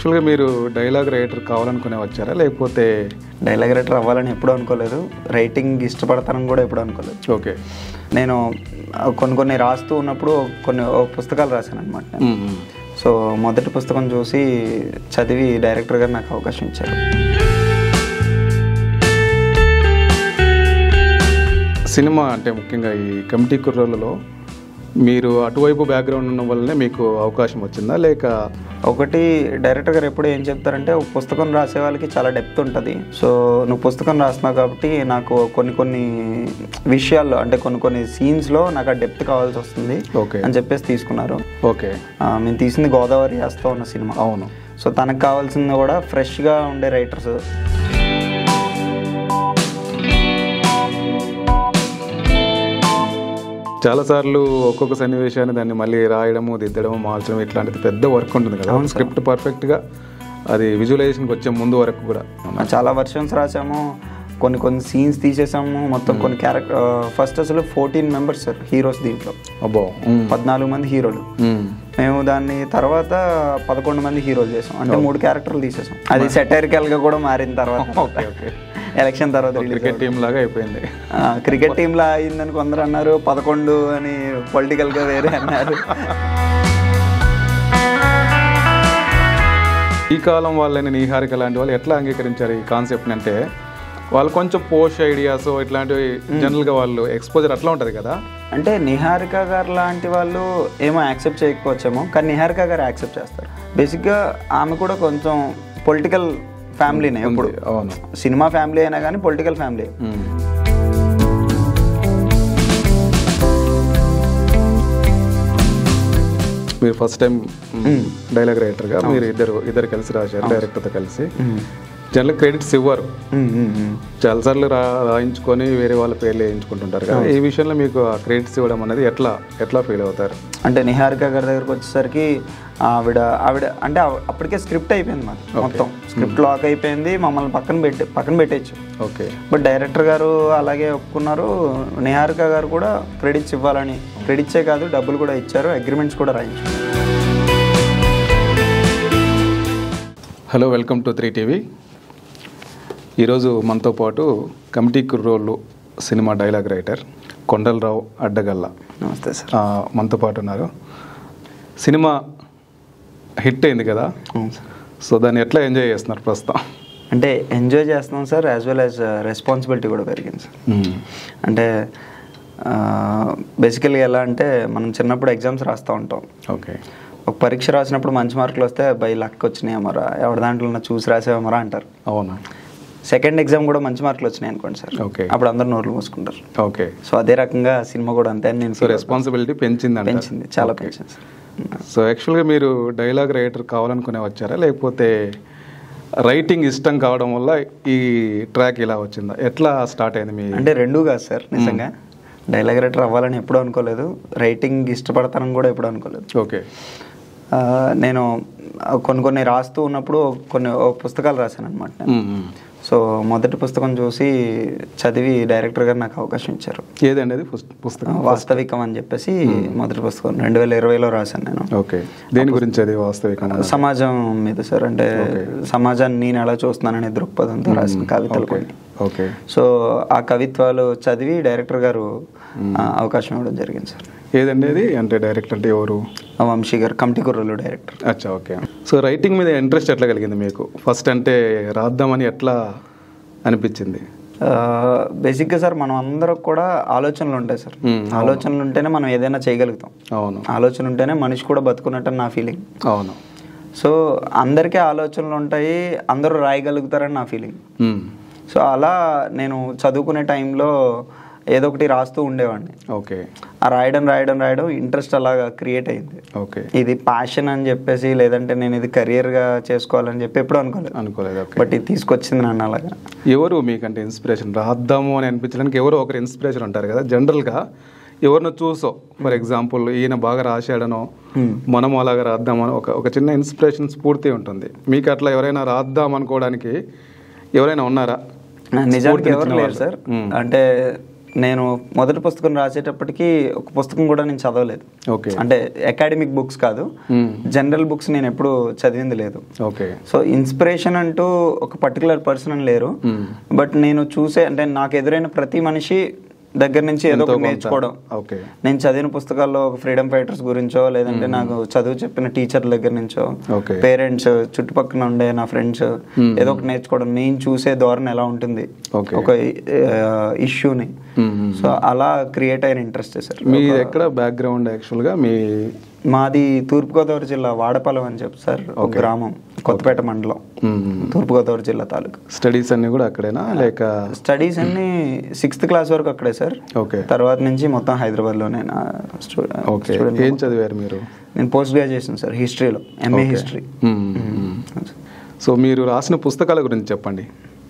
యాక్చువల్గా మీరు dialogue writer కావాలనుకునే వచ్చారా లేకపోతే డైలాగ్ రైటర్ అవ్వాలని ఎప్పుడూ అనుకోలేదు రైటింగ్ ఇష్టపడతానని కూడా ఎప్పుడూ అనుకోలేదు ఓకే నేను ఆ, కొన్ని కొన్ని రాస్తూ ఉన్నప్పుడు కొన్ని ఓ పుస్తకాలు రాశాను అనమాట సో మొదటి పుస్తకం చూసి చదివి డైరెక్టర్ గారు నాకు అవకాశం ఇచ్చారు సినిమా అంటే ముఖ్యంగా ఈ కమిటీ కుర్రోళ్ళలో మీరు అటువైపు బ్యాక్గ్రౌండ్ ఉన్న వల్లనే మీకు అవకాశం వచ్చిందా లేక ఒకటి డైరెక్టర్ గారు ఎప్పుడు ఏం చెప్తారంటే ఒక పుస్తకం రాసే వాళ్ళకి చాలా డెప్త్ ఉంటుంది సో నువ్వు పుస్తకం రాస్తున్నావు కాబట్టి నాకు కొన్ని కొన్ని విషయాల్లో అంటే కొన్ని కొన్ని సీన్స్లో నాకు ఆ డెప్త్ కావాల్సి వస్తుంది ఓకే అని చెప్పేసి తీసుకున్నారు ఓకే ఆ, మేము తీసింది గోదావరి వేస్తూ ఉన్న సినిమా అవును సో తనకు కావాల్సింది కూడా ఫ్రెష్గా ఉండే రైటర్స్ చాలాసార్లు ఒక్కొక్క సన్నివేశాన్ని దాన్ని మళ్ళీ రాయడము దిద్దడము మార్చడం ఇట్లాంటిది పెద్ద వర్క్ ఉంటుంది కదా స్క్రిప్ట్ పర్ఫెక్ట్గా అది విజువలైజేషన్కి వచ్చే ముందు వరకు కూడా చాలా వర్షన్స్ రాసాము కొన్ని కొన్ని సీన్స్ తీసేసాము మొత్తం కొన్ని క్యారెక్టర్ ఫస్ట్ అసలు ఫోర్టీన్ మెంబర్స్ సార్ హీరోస్ దీంట్లో అబ్బో ఉమ్. పద్నాలుగు మంది హీరోలు ఉమ్. మేము దాన్ని తర్వాత పదకొండు మంది హీరోలు చేసాం అంటే మూడు క్యారెక్టర్లు తీసేసాం అది సెటైరికల్ గా కూడా మారిన తర్వాత ఓకే ఓకే ఎలక్షన్ తర్వాత release క్రికెట్ టీం లాగా అయిపోయింది ఆ, క్రికెట్ టీమ్ లా అయిందని కొందరు అన్నారు పదకొండు అని పొలిటికల్ గా వేరే అన్నారు ఈ కాలం వాళ్ళని నీహారిక లాంటి వాళ్ళు ఎట్లా అంగీకరించారు ఈ కాన్సెప్ట్ అంటే వాళ్ళు కొంచెం పోస్ట్ ఐడియాస్ ఇట్లాంటివి జనరల్గా వాళ్ళు ఎక్స్పోజర్ అట్లా ఉంటుంది కదా అంటే నిహారిక గారు లాంటి వాళ్ళు ఏమో యాక్సెప్ట్ చేయకపోవచ్చేమో కానీ నిహారిక గారు యాక్సెప్ట్ చేస్తారు బేసిక్గా ఆమె కూడా కొంచెం పొలిటికల్ ఫ్యామిలీనే ఎప్పుడు అవును సినిమా ఫ్యామిలీ అయినా కానీ పొలిటికల్ ఫ్యామిలీ ఉమ్. మీరు ఫస్ట్ టైం డైలాగ్ రైటర్గా మీరు ఇద్దరు ఇద్దరు కలిసి రాశారు డైరెక్టర్తో కలిసి జనరల్ క్రెడిట్స్ ఇవ్వరు చాలాసార్లు రా రాయించుకొని వేరే వాళ్ళ పేర్లు వేయించుకుంటుంటారు కదా ఈ విషయంలో మీకు ఆ క్రెడిట్స్ ఇవ్వడం అనేది ఎట్లా ఎట్లా ఫీల్ అవుతారు అంటే నిహారిక గారి దగ్గరకు వచ్చేసరికి ఆవిడ ఆవిడ అంటే ఆవ- అప్పటికే స్క్రిప్ట్ అయిపోయింది మాది మొత్తం స్క్రిప్ట్ లాక్ అయిపోయింది మమ్మల్ని పక్కన పెట్టి పక్కన పెట్టేయచ్చు ఓకే బట్ డైరెక్టర్ గారు అలాగే ఒప్పుకున్నారు నిహారిక గారు కూడా క్రెడిట్స్ ఇవ్వాలని క్రెడిట్సే కాదు డబ్బులు కూడా ఇచ్చారు అగ్రిమెంట్స్ కూడా రాయించారు hello welcome to three TV ఈరోజు మనతో పాటు కమిటీ కుర్రోళ్ళు సినిమా డైలాగ్ రైటర్ కొండలరావు అడ్డగల్ల నమస్తే సార్ ఆ, మనతో పాటు ఉన్నారు సినిమా హిట్ అయింది కదా అవును సార్ సో దాన్ని ఎట్లా ఎంజాయ్ చేస్తున్నారు ప్రస్తుతం అంటే ఎంజాయ్ చేస్తున్నాం sir as well as responsibility కూడా పెరిగింది సార్ అంటే బేసికల్గా ఎలా అంటే మనం చిన్నప్పుడు ఎగ్జామ్స్ రాస్తూ ఉంటాం ఓకే ఒక పరీక్ష రాసినప్పుడు మంచి మార్కులు వస్తే బై లక్ వచ్చినాయి అమరా ఎవరి దాంట్లో ఉన్నా చూసి రాసేవమరా అంటారు అవునా సెకండ్ ఎగ్జామ్ కూడా మంచి మార్కులు వచ్చినాయి అనుకోండి సార్ ఓకే అప్పుడు అందరు నోట్లు మూసుకుంటారు ఓకే సో అదే రకంగా సినిమా కూడా అంతే అని నేను సో రెస్పాన్సిబిలిటీ పెంచింది పెంచింది చాలా పెంచింది సార్ సో యాక్చువల్గా మీరు డైలాగ్ రైటర్ కావాలనుకునే వచ్చారా లేకపోతే రైటింగ్ ఇష్టం కావడం వల్ల ఈ ట్రాక్ ఇలా వచ్చిందా ఎట్లా స్టార్ట్ అయింది మీ అంటే రెండూ కాదు సార్ నిజంగా డైలాగ్ రైటర్ అవ్వాలని ఎప్పుడూ అనుకోలేదు రైటింగ్ ఇష్టపడతానని కూడా ఎప్పుడూ అనుకోలేదు ఓకే ఆ, నేను కొన్ని కొన్ని రాస్తూ ఉన్నప్పుడు కొన్ని ఓ పుస్తకాలు రాశాను అనమాట మ్మ్, మ్మ్. సో మొదటి పుస్తకం చూసి చదివి డైరెక్టర్ గారు నాకు అవకాశం ఇచ్చారు ఏదండి అది పుస్త- పుస్తకం వాస్తవికం అని చెప్పేసి మొదటి పుస్తకం రెండు వేల ఇరవైలో రాశాను నేను ఓకే దేని గురించి అది వాస్తవికంగా సమాజం మీద సార్ అంటే సమాజాన్ని నేను ఎలా చూస్తున్నాననే దృక్పథంతో రాసిన కవితలు కొన్ని ఓకే సో ఆ కవిత్వాలు చదివి డైరెక్టర్ గారు ఆ, అవకాశం ఇవ్వడం జరిగింది సార్ ఏదండి అది అంటే డైరెక్ట్ అంటే ఎవరు ఆ వంశీ గారు కమిటీ కుర్రలు డైరెక్టర్ అచ్చా ఓకే సో రైటింగ్ మీద ఇంట్రెస్ట్ ఎట్లా కలిగింది మీకు ఫస్ట్ అంటే రాద్దామని ఎట్లా అనిపించింది బేసిక్గా సార్ మనం అందరం కూడా ఆలోచనలు ఉంటాయి సార్ మ్మ్, ఆలోచనలు ఉంటేనే మనం ఏదైనా చేయగలుగుతాం అవును ఆలోచన ఉంటేనే మనిషి కూడా బతుకున్నట్టు నా ఫీలింగ్ అవును సో అందరికీ ఆలోచనలు ఉంటాయి అందరూ రాయగలుగుతారని నా ఫీలింగ్ మ్మ్. సో అలా నేను చదువుకునే టైంలో ఏదో ఒకటి రాస్తూ ఉండేవాడిని ఓకే ఆ రాయడం రాయడం రాయడం ఇంట్రెస్ట్ అలాగా క్రియేట్ అయింది ఓకే ఇది ప్యాషన్ అని చెప్పేసి లేదంటే నేను ఇది కెరియర్గా చేసుకోవాలని చెప్పి ఎప్పుడూ అనుకోలేదు అనుకోలేదు ఓకే బట్ ఇది తీసుకొచ్చింది నన్ను అలాగా ఎవరు మీకంటే ఇన్స్పిరేషన్ రాద్దాము అని అనిపించడానికి ఎవరో ఒకరు ఇన్స్పిరేషన్ ఉంటారు కదా జనరల్గా ఎవరినో చూసో ఫర్ ఎగ్జాంపుల్ ఈయన బాగా రాశాడనో మనం అలాగా రాద్దామని ఒక ఒక చిన్న ఇన్స్పిరేషన్ స్ఫూర్తి ఉంటుంది మీకు అట్లా ఎవరైనా రాద్దాం అనుకోవడానికి ఎవరైనా ఉన్నారా నా నిజానికి ఎవరు లేరు సార్ అంటే నేను మొదటి పుస్తకం రాసేటప్పటికి ఒక పుస్తకం కూడా నేను చదవలేదు ఓకే అంటే అకాడమిక్ బుక్స్ కాదు మ్మ్. జనరల్ బుక్స్ నేను ఎప్పుడు చదివింది లేదు ఓకే సో ఇన్స్పిరేషన్ అంటూ ఒక పర్టికులర్ పర్సన్ అని లేరు మ్మ్. బట్ నేను చూసే అంటే నాకు ఎదురైన ప్రతి మనిషి దగ్గర నుంచి ఏదో ఎంతో ఒకటి కొంత. నేర్చుకోవడం ఓకే నేను చదివిన పుస్తకాల్లో ఒక ఫ్రీడమ్ ఫైటర్స్ గురించో లేదంటే నాకు చదువు చెప్పిన టీచర్ దగ్గర నుంచో ఓకే పేరెంట్స్ చుట్టుపక్కల ఉండే నా ఫ్రెండ్స్ ఏదో ఒకటి నేర్చుకోవడం నేను చూసే ధోరణి ఎలా ఉంటుంది ఓకే. ఒక ఇష్యూని మ్మ్. సో అలా క్రియేట్ అయిన ఇంట్రెస్ట్ సార్ మీ ఎక్కడ బ్యాక్గ్రౌండ్ యాక్చువల్గా మీ మాది తూర్పుగోదావరి జిల్లా వాడపాలెం అని చెప్పి సార్ ఒక గ్రామం కొత్తపేట మండలం తూర్పుగోదావరి జిల్లా తాలూకు స్టడీస్ అన్ని కూడా అక్కడేనా లేక స్టడీస్ అన్ని సిక్స్త్ క్లాస్ వరకు అక్కడే సార్ ఓకే తర్వాత నుంచి మొత్తం హైదరాబాద్లోనే నా స్టూ- ఓకే స్టూడెంట్ ఏం చదివారు మీరు నేను పోస్ట్ గ్రాడ్యుయేషన్ సార్ హిస్టరీలో ఎంఏ హిస్టరీ సో మీరు రాసిన పుస్తకాల గురించి చెప్పండి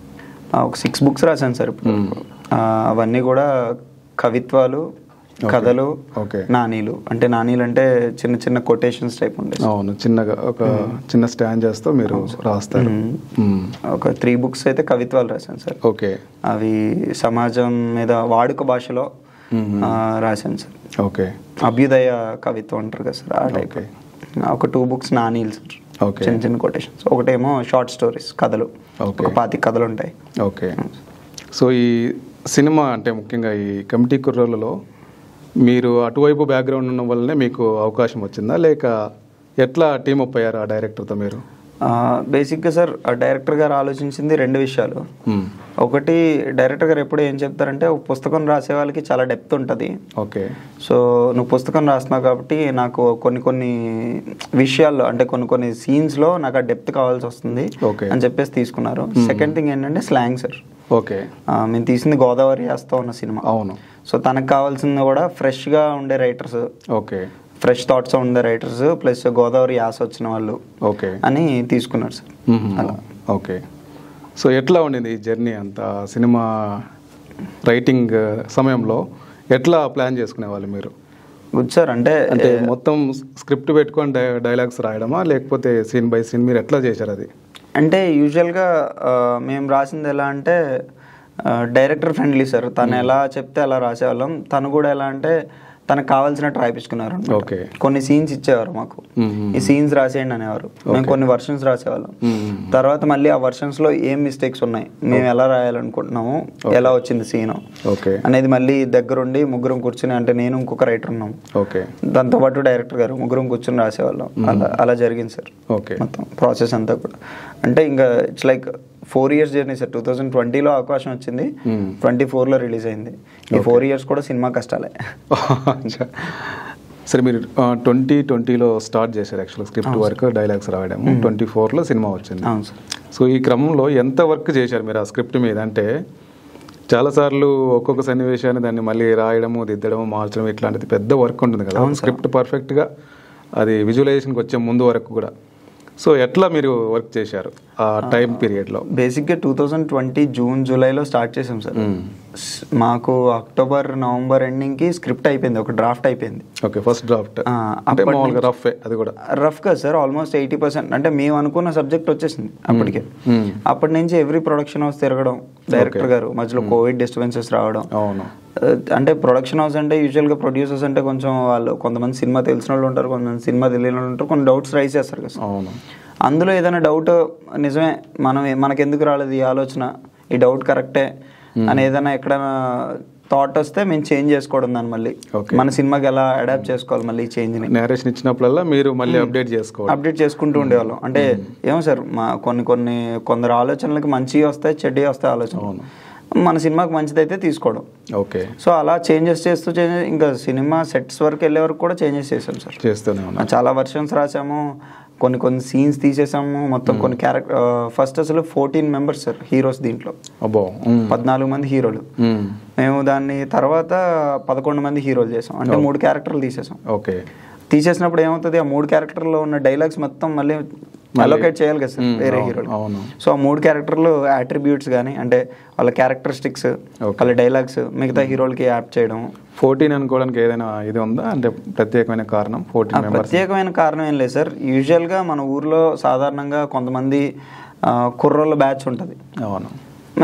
ఒక సిక్స్ బుక్స్ రాశాను సార్ ఇప్పుడు ఆ, అవన్నీ కూడా కవిత్వాలు కథలు ఓకే నానీలు అంటే నానీలు అంటే చిన్న చిన్న కొటేషన్స్ టైప్ ఉండే అవును చిన్నగా ఒక చిన్న స్టాండ్ చేస్తూ మీరు రాస్తారు మ్మ్. ఒక త్రీ బుక్స్ అయితే కవిత్వాలు రాశాను సార్ ఓకే అవి సమాజం మీద వాడుక భాషలో ఆ, రాశాను సార్ ఓకే అభ్యుదయ కవిత్వం అంటారు కదా సార్ ఆ టైప్ ఓకే ఒక two books Nanilu sir okay చిన్న చిన్న కొటేషన్స్ ఒకటేమో షార్ట్ స్టోరీస్ కథలు ఓకే. ఒక పాతి కథలు ఉంటాయి ఓకే సో ఈ సినిమా అంటే ముఖ్యంగా ఈ కమిటీ కుర్రోళ్ళలో మీరు అటువైపు బ్యాక్గ్రౌండ్ ఉన్న వల్లనే మీకు అవకాశం వచ్చిందా లేక ఎట్లా టీమ్ అప్ అయ్యారు ఆ డైరెక్టర్తో మీరు బేసిక్గా సార్ ఆ డైరెక్టర్ గారు ఆలోచించింది రెండు విషయాలు మ్మ్. ఒకటి డైరెక్టర్ గారు ఎప్పుడు ఏం చెప్తారంటే ఒక పుస్తకం రాసే వాళ్ళకి చాలా డెప్త్ ఉంటుంది ఓకే సో నువ్వు పుస్తకం రాస్తున్నావు కాబట్టి నాకు కొన్ని కొన్ని విషయాల్లో అంటే కొన్ని కొన్ని సీన్స్లో నాకు ఆ డెప్త్ కావాల్సి వస్తుంది ఓకే అని చెప్పేసి తీసుకున్నారు సెకండ్ థింగ్ ఏంటంటే స్లాంగ్ సార్ ఓకే మేము తీసింది గోదావరి వేస్తా ఉన్న సినిమా అవును సో తనకు కావాల్సింది కూడా ఫ్రెష్గా ఉండే రైటర్స్ ఓకే ఫ్రెష్ థాట్స్ ఉండే రైటర్స్ ప్లస్ గోదావరి యాస వచ్చిన వాళ్ళు ఓకే అని తీసుకున్నారు సార్ మ్మ్. ఓకే సో ఎట్లా ఉండింది ఈ జర్నీ అంతా సినిమా రైటింగ్ సమయంలో ఎట్లా ప్లాన్ చేసుకునేవాళ్ళు మీరు గుడ్ సార్ అంటే అంటే మొత్తం స్క్రిప్ట్ పెట్టుకొని డై డైలాగ్స్ రాయడమా లేకపోతే సీన్ బై సీన్ మీరు ఎట్లా చేశారు అది అంటే యూజువల్గా మేము రాసింది ఎలా అంటే డైరెక్టర్ ఫ్రెండ్లీ సార్ తను ఎలా చెప్తే అలా రాసేవాళ్ళం తను కూడా ఎలా అంటే తనకు కావాల్సినట్టు రాయిపించుకున్నారు అన్నమాట. ఓకే కొన్ని సీన్స్ ఇచ్చేవారు మాకు మ్మ్. ఈ సీన్స్ రాసేయండి అనేవారు మేము కొన్ని వర్షన్స్ రాసేవాళ్ళం మ్మ్. తర్వాత మళ్ళీ ఆ వర్షన్స్ లో ఏం మిస్టేక్స్ ఉన్నాయి మేము ఎలా రాయాలనుకుంటున్నాము ఎలా వచ్చింది సీన్ ఓకే అనేది మళ్ళీ దగ్గరుండి ముగ్గురం కూర్చుని అంటే నేను ఇంకొక రైటర్ ఉన్నాం ఓకే దాంతోపాటు డైరెక్టర్ గారు ముగ్గురం కూర్చుని రాసేవాళ్ళం అలా అలా జరిగింది సార్ ఓకే మొత్తం ప్రాసెస్ అంతా కూడా అంటే ఇంకా it's like four years journey sir two thousand ట్వంటీలో అవకాశం వచ్చింది మ్మ్. ట్వంటీ ఫోర్లో రిలీజ్ అయింది ఈ ఫోర్ ఇయర్స్ కూడా సినిమా కష్టాలే అచ్చా. సరే మీరు ట్వంటీ ట్వంటీలో స్టార్ట్ చేశారు యాక్చువల్గా స్క్రిప్ట్ వర్క్ డైలాగ్స్ రాయడం ట్వంటీ ఫోర్లో సినిమా వచ్చింది అవును సార్ సో ఈ క్రమంలో ఎంత వర్క్ చేశారు మీరు ఆ స్క్రిప్ట్ మీద అంటే చాలాసార్లు ఒక్కొక్క సన్నివేశాన్ని దాన్ని మళ్ళీ రాయడము దిద్దడము మార్చడం ఇట్లాంటిది పెద్ద వర్క్ ఉంటుంది కదా స్క్రిప్ట్ పర్ఫెక్ట్గా అది విజువలైజేషన్కి వచ్చే ముందు వరకు కూడా సో ఎట్లా మీరు వర్క్ చేశారు ఆ టైం పీరియడ్లో బేసిక్గా టూ థౌజండ్ ట్వంటీ జూన్ జూలైలో స్టార్ట్ చేసాం సార్ స్- మాకు అక్టోబర్ నవంబర్ ఎండింగ్కి స్క్రిప్ట్ అయిపోయింది ఒక డ్రాఫ్ట్ అయిపోయింది ఓకే ఫస్ట్ డ్రాఫ్ట్ ఆ, అంటే అప్పటి మామూలుగా రఫ్ అది కూడా రఫ్గా సార్ ఆల్మోస్ట్ ఎయిటీ పర్సెంట్ అంటే మేము అనుకున్న సబ్జెక్ట్ వచ్చేసింది అప్పటికే మ్మ్. అప్పటి నుంచి ఎవ్రీ ప్రొడక్షన్ హౌస్ తిరగడం డైరెక్టర్ గారు మధ్యలో కోవిడ్ డిస్టర్బెన్సెస్ రావడం అవును ఆ, అంటే ప్రొడక్షన్ హౌస్ అంటే యూజువల్గా ప్రొడ్యూసర్స్ అంటే కొంచెం వాళ్ళు కొంతమంది సినిమా తెలిసిన వాళ్ళు ఉంటారు కొంతమంది సినిమా తెలియని వాళ్ళు ఉంటారు కొన్ని డౌట్స్ రైజ్ చేస్తారు కదా సార్. అవును అందులో ఏదైనా డౌట్ నిజమే మనం మనకి ఎందుకు రాలేదు ఈ ఆలోచన ఈ డౌట్ కరెక్టే అని ఏదైనా ఎక్కడైనా థాట్ వస్తే మేము చేంజ్ చేసుకోవడం దాన్ని మళ్ళీ Okay. మన సినిమాకి ఎలా అడాప్ట్ చేసుకోవాలి మళ్ళీ చేంజ్ని నేరేషన్ ఇచ్చినప్పుడల్లా మీరు మళ్ళీ అప్డేట్ చేసుకోవాలి అప్డేట్ చేసుకుంటూ ఉండేవాళ్ళం అంటే ఏమో సార్ మా కొన్ని కొన్ని కొందరు ఆలోచనలకి మంచివి వస్తాయి చెడ్డవి వస్తాయి ఆలోచన అవును మన సినిమాకి మంచిదైతే తీసుకోవడం ఓకే సో అలా చేంజెస్ చేస్తూ చేంజ్ ఇంకా సినిమా సెట్స్ వరకు వెళ్ళే వరకు కూడా చేంజెస్ చేసాం సార్ చేస్తూనే ఉన్నా చాలా వర్షన్స్ రాసాము కొన్ని కొన్ని సీన్స్ తీసేసాము మొత్తం కొన్ని క్యారెక్టర్ ఫస్ట్ అసలు ఫోర్టీన్ మెంబర్స్ సార్ హీరోస్ దీంట్లో అబ్బో మ్మ్. పద్నాలుగు మంది హీరోలు మ్మ్. మేము దాన్ని తర్వాత పదకొండు మంది హీరోలు చేసాం అంటే మూడు క్యారెక్టర్లు తీసేసాం ఓకే తీసేసినప్పుడు ఏమవుతుంది ఆ మూడు క్యారెక్టర్లో ఉన్న డైలాగ్స్ మొత్తం మళ్ళీ అలొకేట్ చేయాలి కదా సార్ మ్మ్. వేరే అవును, హీరోలు అవును సో ఆ మూడు క్యారెక్టర్లు అట్రిబ్యూట్స్ కానీ అంటే వాళ్ళ క్యారెక్టరిస్టిక్స్ Okay. వాళ్ళ డైలాగ్స్ మిగతా హీరోలకి యాప్ చేయడం ఫోర్టీన్ అనుకోవడానికి ఏదైనా ఇది ఉందా అంటే ప్రత్యేకమైన కారణం ఆ ఫోర్టీన్ మెంబర్స్ ప్రత్యేకమైన కారణం ఏం లేదు సార్ యూజువల్గా మన ఊర్లో సాధారణంగా కొంతమంది ఆ, కుర్రోళ్ళ బ్యాచ్ ఉంటుంది అవును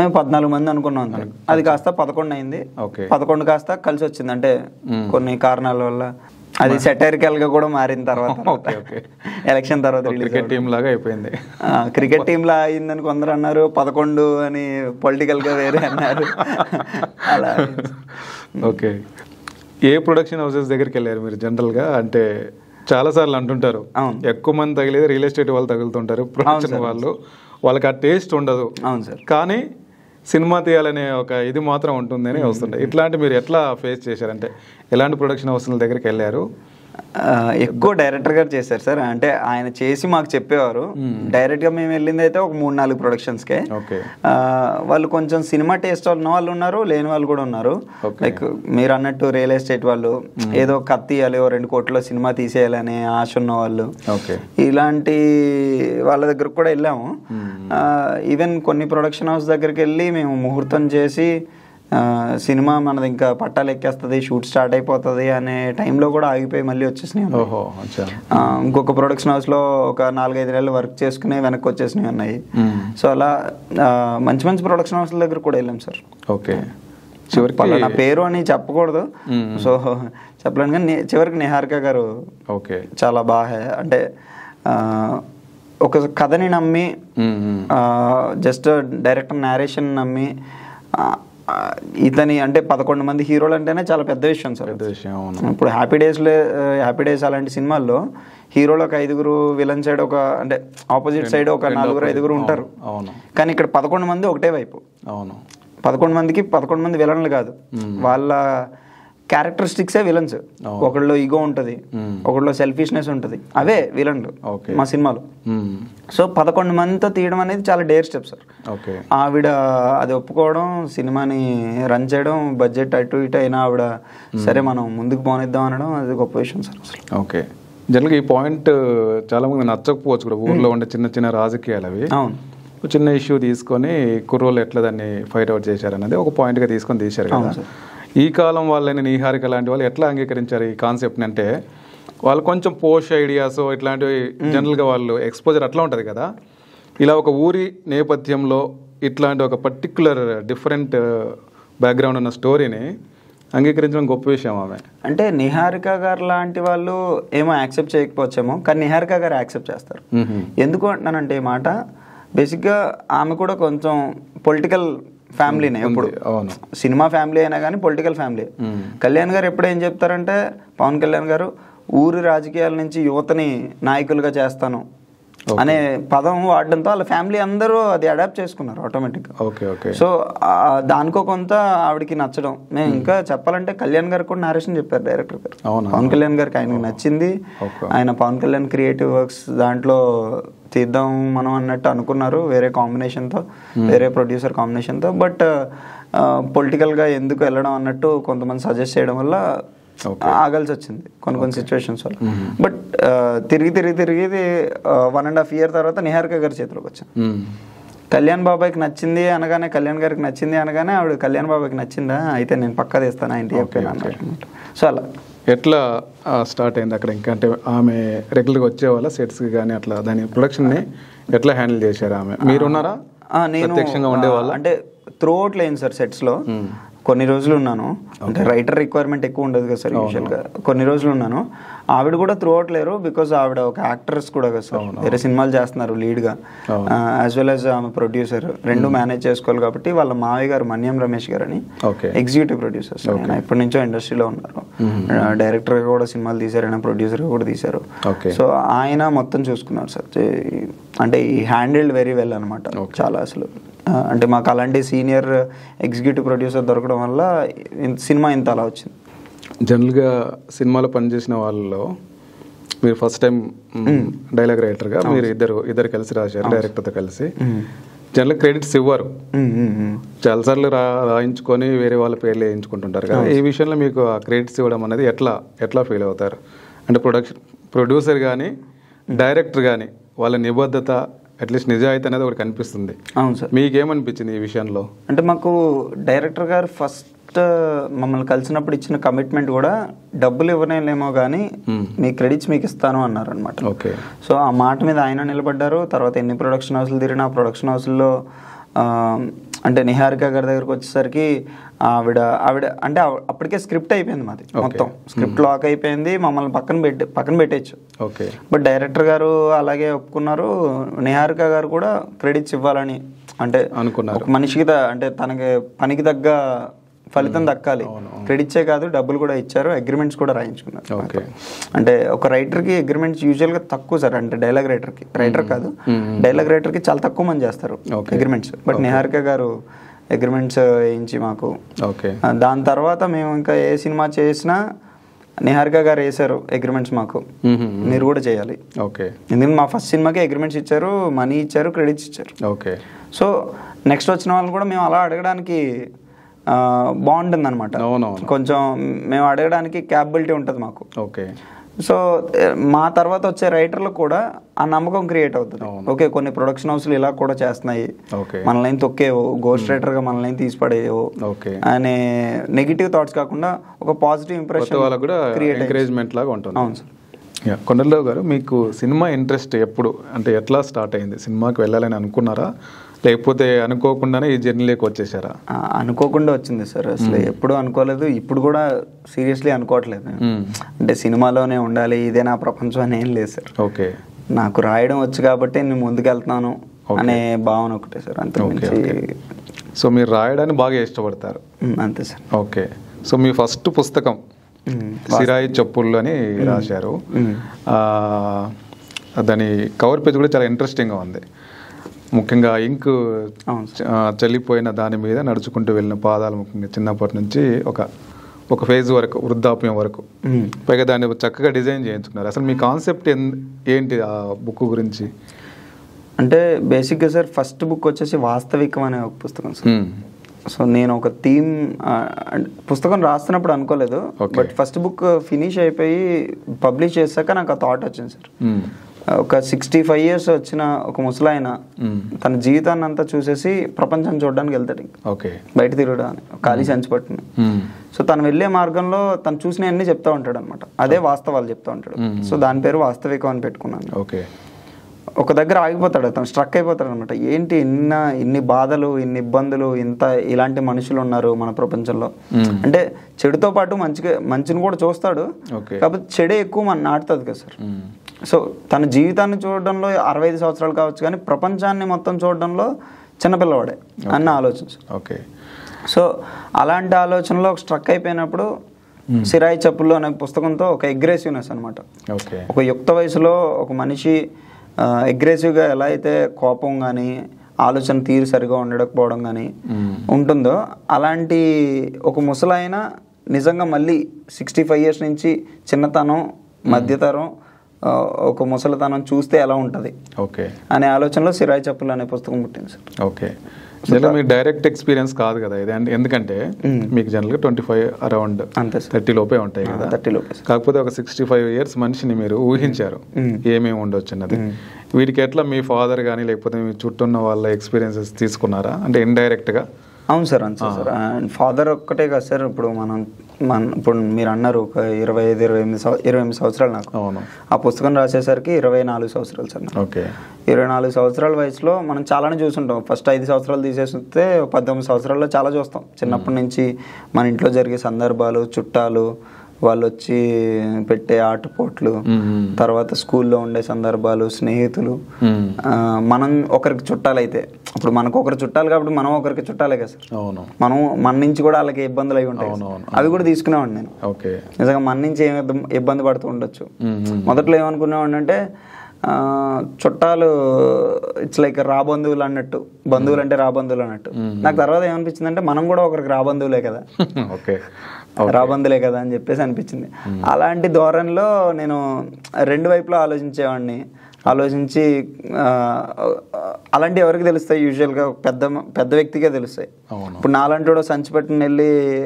మేము పద్నాలుగు మంది అనుకున్నాం అంతే. అది కాస్త పదకొండు అయింది ఓకే పదకొండు కాస్త కలిసి వచ్చింది అంటే కొన్ని కారణాల వల్ల అది సెటైరికల్ గా కూడా మారిన తర్వాత ఓకే ఓకే ఎలక్షన్ తర్వాత రిలీజ్ క్రికెట్ టీం లాగా అయిపోయింది క్రికెట్ టీమ్ లా అయిందని కొందరు అన్నారు పదకొండు అని పొలిటికల్ గా వేరే అన్నారు అలా ఓకే ఏ ప్రొడక్షన్ హౌసెస్ దగ్గరికి వెళ్ళారు మీరు జనరల్ గా అంటే చాలా సార్లు అంటుంటారు అవును. ఎక్కువ మంది తగిలేది రియల్ ఎస్టేట్ వాళ్ళు తగులుతుంటారు ప్రొడక్షన్ వాళ్ళు వాళ్ళకి ఆ టేస్ట్ ఉండదు అవును సార్ కానీ సినిమా తీయాలనే ఒక ఇది మాత్రం ఉంటుందని వస్తుంటాయి ఇట్లాంటి మీరు ఎట్లా ఫేస్ చేశారంటే ఎలాంటి ప్రొడక్షన్ హౌస్ల దగ్గరికి వెళ్ళారు ఆ, ఎక్కువ డైరెక్టర్ గారు చేశారు సార్ అంటే ఆయన చేసి మాకు చెప్పేవారు డైరెక్ట్ గా మేము వెళ్ళింది అయితే ఒక మూడు నాలుగు ప్రొడక్షన్స్ కే ఓకే ఆ, వాళ్ళు కొంచెం సినిమా టేస్ట్ ఉన్న వాళ్ళు ఉన్నారు లేని వాళ్ళు కూడా ఉన్నారు Okay. లైక్ మీరు అన్నట్టు రియల్ ఎస్టేట్ వాళ్ళు ఏదో కత్తి తీయాలి ఓ రెండు కోట్ల సినిమా తీసేయాలనే ఆశ ఉన్న వాళ్ళు ఓకే ఇలాంటి వాళ్ళ దగ్గరకు కూడా వెళ్ళాము ఈవెన్ కొన్ని ప్రొడక్షన్ హౌస్ దగ్గరికి వెళ్ళి మేము ముహూర్తం చేసి ఆ, సినిమా మనది ఇంకా పట్టాలు ఎక్కేస్తుంది షూట్ స్టార్ట్ అయిపోతుంది అనే టైంలో కూడా ఆగిపోయి మళ్ళీ వచ్చేసినాయి ఉన్నాయి. ఓహో అచ్చా ఆ, ఇంకొక ప్రొడక్షన్ హౌస్లో ఒక నాలుగైదు నెలలు వర్క్ చేసుకుని వెనక్కి వచ్చేసినవి ఉన్నాయి సో అలా ఆ, మంచి మంచి ప్రొడక్షన్ హౌస్ల దగ్గర కూడా వెళ్ళాం సార్ ఓకే చివరికి పలానా పేరు అని చెప్పకూడదు సో చెప్పలేను కానీ ని- చివరికి నిహారిక గారు ఓకే చాలా బాగా అంటే ఆ, ఒక కథని నమ్మి జస్ట్ డైరెక్టర్ నేరేషన్ నమ్మి ఆ, ఆ, ఇతని అంటే పదకొండు మంది హీరోలు అంటేనే చాలా పెద్ద విషయం సార్ పెద్ద విషయం అవును ఇప్పుడు హ్యాపీ డేస్లో హ్యాపీ డేస్ అలాంటి సినిమాల్లో హీరోలు ఒక ఐదుగురు విలన్ సైడ్ ఒక అంటే ఆపోజిట్ సైడ్ ఒక నలుగురు ఐదుగురు ఉంటారు అవును కానీ ఇక్కడ పదకొండు మంది ఒకటే వైపు అవును పదకొండు మందికి పదకొండు మంది విలన్లు కాదు వాళ్ళ క్యారెక్టరిస్టిక్సే విలన్స్ ఒకళ్ళు ఈగో ఉంటుంది ఒకళ్ళు సెల్ఫిష్నెస్ ఉంటుంది అవే విలన్లు ఓకే మా సినిమాలో మ్మ్. సో పదకొండు మందితో తీయడం అనేది చాలా డేర్ స్టెప్ సార్ ఓకే ఆవిడ అది ఒప్పుకోవడం సినిమాని రన్ చేయడం బడ్జెట్ అటు ఇటు అయినా ఆవిడ సరే మనం ముందుకు పోనిద్దాం అనడం అది గొప్ప విషయం సార్ అసలు ఓకే జనరల్గా ఈ పాయింట్ చాలా మంది నచ్చకపోవచ్చు కూడా ఊర్లో ఉండే చిన్న చిన్న రాజకీయాలు అవి అవును ఒక చిన్న ఇష్యూ తీసుకొని కుర్రోళ్ళు ఎట్లా దాన్ని ఫైట్ అవుట్ చేశారనేది ఒక పాయింట్గా తీసుకొని తీశారు కదా ఈ కాలం వాళ్ళని నీహారిక లాంటి వాళ్ళు ఎట్లా అంగీకరించారు ఈ కాన్సెప్ట్ని అంటే వాళ్ళు కొంచెం పోష్ ఐడియాస్ ఇట్లాంటివి జనరల్గా వాళ్ళు ఎక్స్పోజర్ అట్లా ఉంటుంది కదా ఇలా ఒక ఊరి నేపథ్యంలో ఇట్లాంటి ఒక పర్టికులర్ డిఫరెంట్ బ్యాక్గ్రౌండ్ ఉన్న స్టోరీని అంగీకరించడం గొప్ప విషయం ఆమె అంటే నిహారిక గారు లాంటి వాళ్ళు ఏమో యాక్సెప్ట్ చేయకపోవచ్చేమో కానీ నిహారిక గారు యాక్సెప్ట్ చేస్తారు మ్మ్. ఎందుకు అంటున్నానంటే ఈ మాట బేసిక్గా ఆమె కూడా కొంచెం పొలిటికల్ ఫ్యామిలీనే ఎప్పుడు అవును సినిమా ఫ్యామిలీ అయినా కానీ పొలిటికల్ ఫ్యామిలీ కళ్యాణ్ గారు ఎప్పుడు ఏం చెప్తారంటే పవన్ కళ్యాణ్ గారు ఊరి రాజకీయాల నుంచి యువతని నాయకులుగా చేస్తాను అనే పదం వాడడంతో వాళ్ళ ఫ్యామిలీ అందరూ అది అడాప్ట్ చేసుకున్నారు ఆటోమేటిక్గా ఓకే ఓకే సో ఆ, దానికో కొంత ఆవిడకి నచ్చడం మేము ఇంకా చెప్పాలంటే కళ్యాణ్ గారు కూడా నారేషన్ చెప్పారు డైరెక్టర్ గారు అవునా? పవన్ కళ్యాణ్ గారికి ఆయనకి నచ్చింది ఓకే. ఆయన పవన్ కళ్యాణ్ క్రియేటివ్ వర్క్స్ దాంట్లో తీద్దాం మనం అన్నట్టు అనుకున్నారు వేరే కాంబినేషన్తో వేరే ప్రొడ్యూసర్ కాంబినేషన్తో బట్ పొలిటికల్గా ఎందుకు వెళ్ళడం అన్నట్టు కొంతమంది సజెస్ట్ చేయడం వల్ల ఆగాల్సి వచ్చింది కొన్ని కొన్ని సిచ్యువేషన్స్ వల్ల బట్ తిరిగి తిరిగి తిరిగి వన్ అండ్ హాఫ్ ఇయర్ తర్వాత నిహారిక గారి చేతిలోకి వచ్చింది మ్మ్. కళ్యాణ్ బాబాయ్కి నచ్చింది అనగానే కళ్యాణ్ గారికి నచ్చింది అనగానే ఆవిడ కళ్యాణ్ బాబాయ్కి నచ్చిందా అయితే నేను పక్కా తీస్తాను ఆయనకి చెప్పాను అన్నారు అనమాట సో అలా ఎట్లా స్టార్ట్ అయింది అక్కడ ఇంకా అంటే ఆమె రెగ్యులర్గా వచ్చేవాళ్ళ సెట్స్కి కానీ అట్లా దాని ప్రొడక్షన్ని ఎట్లా హ్యాండిల్ చేశారు ఆమె మీరున్నారా ఆ, నేను ప్రత్యక్షంగా ఉండేవాళ్ళ ఆ, అంటే త్రూ అవుట్ లేను సార్ సెట్స్లో కొన్ని రోజులు ఉన్నాను అంటే రైటర్ రిక్వైర్మెంట్ ఎక్కువ ఉండదు కదా సార్ యూజువల్గా కొన్ని రోజులు ఉన్నాను ఆవిడ కూడా త్రూ అవుట్ లేరు బికాజ్ ఆవిడ ఒక యాక్ట్రెస్ కూడా కదా సార్ వేరే సినిమాలు చేస్తున్నారు లీడ్గా యాజ్ వెల్ యాజ్ ఆమె ప్రొడ్యూసర్ రెండు మేనేజ్ చేసుకోవాలి కాబట్టి వాళ్ళ మావయ్య గారు మన్యం రమేష్ గారు అని ఓకే ఎగ్జిక్యూటివ్ ప్రొడ్యూసర్స్ ఆయన ఎప్పటి నుంచో ఇండస్ట్రీలో ఉన్నారు డైరెక్టర్ గా కూడా సినిమాలు తీశారు ఆయన ప్రొడ్యూసర్ గా కూడా తీశారు ఓకే సో ఆయన మొత్తం చూసుకున్నారు సార్ చే- అంటే ఈ హ్యాండిల్డ్ వెరీ వెల్ అనమాట చాలా అసలు ఆ, అంటే మాకు అలాంటి సీనియర్ ఎగ్జిక్యూటివ్ ప్రొడ్యూసర్ దొరకడం వల్ల ఇంత- సినిమా ఇంత అలా వచ్చింది జనరల్గా సినిమాలో పనిచేసిన వాళ్ళలో మీరు ఫస్ట్ టైం డైలాగ్ రైటర్గా మీరు ఇద్దరు ఇద్దరు కలిసి రాశారు డైరెక్టర్తో కలిసి జనరల్ క్రెడిట్స్ ఇవ్వరు ఉమ్, ఉమ్, ఉమ్. చాలాసార్లు రా రాయించుకొని వేరే వాళ్ళ పేర్లు వేయించుకుంటుంటారు కదా ఈ విషయంలో మీకు ఆ క్రెడిట్స్ ఇవ్వడం అనేది ఎట్లా ఎట్లా ఫీల్ అవుతారు అంటే ప్రొడక్షన్ ప్రొడ్యూసర్ కానీ డైరెక్టర్ కానీ వాళ్ళ నిబద్ధత అట్లీస్ట్ నిజాయితీ అనేది ఒకటి కనిపిస్తుంది అవును సార్ మీకేమనిపించింది ఈ విషయంలో అంటే మాకు డైరెక్టర్ గారు ఫస్ట్ మమ్మల్ని కలిసినప్పుడు ఇచ్చిన కమిట్మెంట్ కూడా డబ్బులు ఇవ్వనేలేమో కానీ మీ క్రెడిట్స్ మీకు ఇస్తాను అన్నారు అనమాట ఓకే సో ఆ మాట మీద ఆయన నిలబడ్డారు తర్వాత ఎన్ని ప్రొడక్షన్ హౌస్లు తిరిగినా ప్రొడక్షన్ హౌస్లో అంటే నిహారిక గారి దగ్గరకు వచ్చేసరికి ఆవిడ ఆవిడ అంటే ఆవి- అప్పటికే స్క్రిప్ట్ అయిపోయింది మాది మొత్తం స్క్రిప్ట్ లాక్ అయిపోయింది మమ్మల్ని పక్కన పెట్టి పక్కన పెట్టేయచ్చు ఓకే బట్ డైరెక్టర్ గారు అలాగే ఒప్పుకున్నారు నిహారిక గారు కూడా క్రెడిట్స్ ఇవ్వాలని అంటే అనుకున్నారు ఒక మనిషికి త- అంటే తనకి పనికి తగ్గ ఫలితం దక్కాలి క్రెడిట్సే కాదు డబ్బులు కూడా ఇచ్చారు అగ్రిమెంట్స్ కూడా రాయించుకున్నారు ఓకే అంటే ఒక రైటర్కి అగ్రిమెంట్స్ యూజువల్గా తక్కువ సార్ అంటే డైలాగ్ రైటర్కి రైటర్ కాదు డైలాగ్ రైటర్కి చాలా తక్కువ మంది చేస్తారు Okay. అగ్రిమెంట్స్ బట్ నిహారిక గారు అగ్రిమెంట్స్ వేయించి మాకు ఓకే ఆ, దాని తర్వాత మేము ఇంకా ఏ సినిమా చేసినా నిహారిక గారు వేశారు అగ్రిమెంట్స్ మాకు మీరు కూడా చేయాలి ఓకే ఎందుకంటే మా ఫస్ట్ సినిమాకి అగ్రిమెంట్స్ ఇచ్చారు మనీ ఇచ్చారు క్రెడిట్స్ ఇచ్చారు ఓకే సో నెక్స్ట్ వచ్చిన వాళ్ళు కూడా మేము అలా అడగడానికి బాగుంటుంది అనమాట అవునవును కొంచెం మేము అడగడానికి క్యాపబిలిటీ ఉంటుంది మాకు ఓకే సో ఏ, మా తర్వాత వచ్చే రైటర్లకు కూడా ఆ నమ్మకం క్రియేట్ అవుతుంది ఓకే కొన్ని ప్రొడక్షన్ హౌస్లు ఇలా కూడా చేస్తున్నాయి ఓకే మనల్ని తొక్కేవో గోస్ట్ రైటర్గా మనల్ని తీసుపడేవో ఓకే అనే నెగిటివ్ థాట్స్ కాకుండా ఒక పాజిటివ్ కొత్త ఇంప్రెషన్ వాళ్ళకు కూడా ఎంకరేజ్మెంట్ లాగా ఉంటుంది అవును సార్ యా, కొండలరావు గారు మీకు సినిమా ఇంట్రెస్ట్ ఎప్పుడు అంటే ఎట్లా స్టార్ట్ అయింది సినిమాకి వెళ్ళాలని అనుకున్నారా లేకపోతే అనుకోకుండానే ఈ జర్నీలోకి వచ్చేసారా ఆ, అనుకోకుండా వచ్చింది సార్ అసలు ఎప్పుడు అనుకోలేదు ఇప్పుడు కూడా సీరియస్లీ అనుకోవట్లేదు నేను. మ్మ్. అంటే సినిమాలోనే ఉండాలి ఇదే నా ప్రపంచం అని ఏం లేదు సార్ ఓకే నాకు రాయడం వచ్చు కాబట్టి నేను ముందుకెళ్తున్నాను అనే భావన ఒకటే సార్ అంత ఓకే మించి ఓకే సో మీరు రాయడాన్ని బాగా ఇష్టపడతారు మ్మ్, అంతే సార్ ఓకే సో మీ ఫస్ట్ పుస్తకం మ్మ్. సిరాయి చెప్పుళ్ళు అని రాశారు మ్మ్. ఆ, దాని కవర్ పేజ్ కూడా చాలా ఇంట్రెస్టింగ్గా ఉంది ముఖ్యంగా ఇంక్ అవును ఆ, చల్లిపోయిన దాని మీద నడుచుకుంటూ వెళ్ళిన పాదాలు ముఖ్యంగా చిన్నప్పటి నుంచి ఒక ఒక ఫేజ్ వరకు వృద్ధాప్యం వరకు మ్మ్. పైగా దాన్ని చక్కగా డిజైన్ చేయించుకున్నారు అసలు మీ కాన్సెప్ట్ ఏంటి ఆ బుక్ గురించి అంటే బేసిక్గా సార్ ఫస్ట్ బుక్ వచ్చేసి వాస్తవికం అనే ఒక పుస్తకం సార్ మ్మ్. సో నేను ఒక థీమ్ పుస్తకం రాస్తున్నప్పుడు అనుకోలేదు Okay. But first book finish అయిపోయి పబ్లిష్ చేశాక నాకు ఆ థాట్ వచ్చింది సార్ మ్మ్. ఒక సిక్స్టీ ఫైవ్ ఇయర్స్ వచ్చిన ఒక ముసలాయన మ్మ్. తన జీవితాన్ని అంతా చూసేసి ప్రపంచం చూడడానికి వెళ్తాడు ఇంక. ఓకే బయట తిరగడం అని ఖాళీ సంచి పట్టుకుని మ్మ్. సో తను వెళ్ళే మార్గంలో తను చూసినవన్నీ చెప్తా ఉంటాడు అనమాట అదే వాస్తవాలు చెప్తా ఉంటాడు సో దాని పేరు వాస్తవికం అని పెట్టుకున్నాను ఓకే ఒక దగ్గర ఆగిపోతాడు అతను స్ట్రక్ అయిపోతాడు అనమాట ఏంటి ఇన్న ఇన్ని బాధలు ఇన్ని ఇబ్బందులు ఇంత ఇలాంటి మనుషులు ఉన్నారు మన ప్రపంచంలో మ్మ్. అంటే చెడుతో పాటు మంచిగా మంచిని కూడా చూస్తాడు ఓకే కాకపోతే చెడే ఎక్కువ మన నాటుతుంది కదా సార్ మ్మ్. సో తన జీవితాన్ని చూడడంలో అరవై ఐదు సంవత్సరాలు కావచ్చు కానీ ప్రపంచాన్ని మొత్తం చూడడంలో చిన్నపిల్లవాడే అన్న ఆలోచన సార్ ఓకే సో అలాంటి ఆలోచనలో ఒక స్ట్రక్ అయిపోయినప్పుడు సిరాయి చెప్పుల్లో అనే పుస్తకంతో ఒక అగ్రెసివ్నెస్ అనమాట ఓకే ఒక యుక్త వయసులో ఒక మనిషి అగ్రెసివ్గా ఎలా అయితే కోపం కానీ ఆలోచన తీరు సరిగా ఉండకపోవడం కానీ మ్మ్. ఉంటుందో అలాంటి ఒక ముసలాయన నిజంగా మళ్ళీ సిక్స్టీ ఫైవ్ ఇయర్స్ నుంచి చిన్నతనం మధ్యతరం ఆ, ఒక ముసలితనం చూస్తే ఎలా ఉంటుంది ఓకే అనే ఆలోచనలో సిరాయి చెప్పులు అనే పుస్తకం పుట్టింది సార్ ఓకే జనరల్ మీ డైరెక్ట్ ఎక్స్పీరియన్స్ కాదు కదా ఇది అంటే ఎందుకంటే మీకు జనరల్గా ట్వంటీ ఫైవ్ అరౌండ్ అంతే సార్ థర్టీ లోపే ఉంటాయి కదా థర్టీ లోపేస్ కాకపోతే ఒక సిక్స్టీ ఫైవ్ ఇయర్స్ మనిషిని మీరు ఊహించారు ఏమేమి ఉండొచ్చు అన్నది వీటికి ఎట్లా మీ ఫాదర్ కానీ లేకపోతే మీ చుట్టూ ఉన్న వాళ్ళ ఎక్స్పీరియన్సెస్ తీసుకున్నారా అంటే ఇండైరెక్ట్గా అవును సార్ అంతే సార్ అండ్ ఫాదర్ ఒక్కటే కాదు సార్ ఇప్పుడు మనం మన ఇప్పుడు మీరు అన్నారు ఒక ఇరవై ఐదు ఇరవై ఎనిమిది సంవ- ఇరవై ఎనిమిది సంవత్సరాలు నాకు అవును ఆ పుస్తకం రాసేసరికి ఇరవై నాలుగు సంవత్సరాలు సార్ నాకు ఓకే ఇరవై నాలుగు సంవత్సరాల వయసులో మనం చాలానే చూసుంటాం ఫస్ట్ ఐదు సంవత్సరాలు తీసేస్తే ఒక పద్దెనిమిది సంవత్సరాల్లో చాలా చూస్తాం చిన్నప్పటి నుంచి మన ఇంట్లో జరిగే సందర్భాలు చుట్టాలు వాళ్ళు వచ్చి పెట్టే ఆటపోట్లు తర్వాత స్కూల్లో ఉండే సందర్భాలు స్నేహితులు మ్మ్. ఆ, మనం ఒకరికి చుట్టాలైతే ఇప్పుడు మనకు ఒకరు చుట్టాలు కాబట్టి మనం ఒకరికి చుట్టాలే కదా సార్ అవును మనం మన నుంచి కూడా వాళ్ళకి ఇబ్బందులు అయి ఉంటాయి కదా సార్. అవునవును. అవి కూడా తీసుకునేవాడిని నేను ఓకే నిజంగా మన నుంచి ఏమి ఇబ్బ- ఇబ్బంది పడుతూ ఉండొచ్చు మ్మ్. మొదట్లో ఏమనుకునేవాడిని అంటే ఆ, చుట్టాలు ఇట్స్ లైక్ రాబంధువులు అన్నట్టు బంధువులు అంటే రాబంధువులు అన్నట్టు నాకు తర్వాత ఏమనిపించింది అంటే మనం కూడా ఒకరికి రాబంధువులే కదా ఓకే రాబంధులే కదా అని చెప్పేసి అనిపించింది అలాంటి ధోరణిలో నేను రెండు వైపులా ఆలోచించేవాడిని ఆలోచించి ఆ, అలాంటి ఎవరికి తెలుస్తాయి యూజువల్గా పెద్ద పెద్ద వ్యక్తికే తెలుస్తాయి అవును ఇప్పుడు నాలాంటి వాడు సంచి పట్టుకుని వెళ్ళి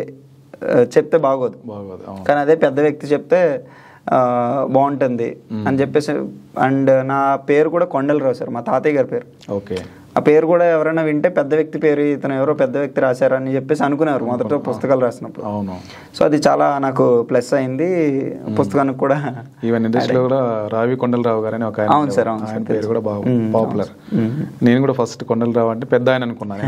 ఆ, చెప్తే బాగోదు బాగోదు అవును కానీ అదే పెద్ద వ్యక్తి చెప్తే ఆ, బాగుంటుంది అని చెప్పేసి అండ్ నా పేరు కూడా కొండలరావు సార్ మా తాతయ్య గారి పేరు ఓకే ఆ పేరు కూడా ఎవరైనా వింటే పెద్ద వ్యక్తి పేరు ఇతను ఎవరో పెద్ద వ్యక్తి రాశారని చెప్పేసి అనుకునేవారు మొదట పుస్తకాలు రాసినప్పుడు అవును సో అది చాలా నాకు ప్లస్ అయింది పుస్తకానికి కూడా ఈవెన్ ఇండస్ట్రీలో కూడా రావి కొండలరావు గారు అని ఒక ఆయన అవును సార్, అవును ఆయన పేరు కూడా బాగా పాపులర్ నేను కూడా ఫస్ట్ కొండలరావు అంటే పెద్ద ఆయన అనుకున్నాను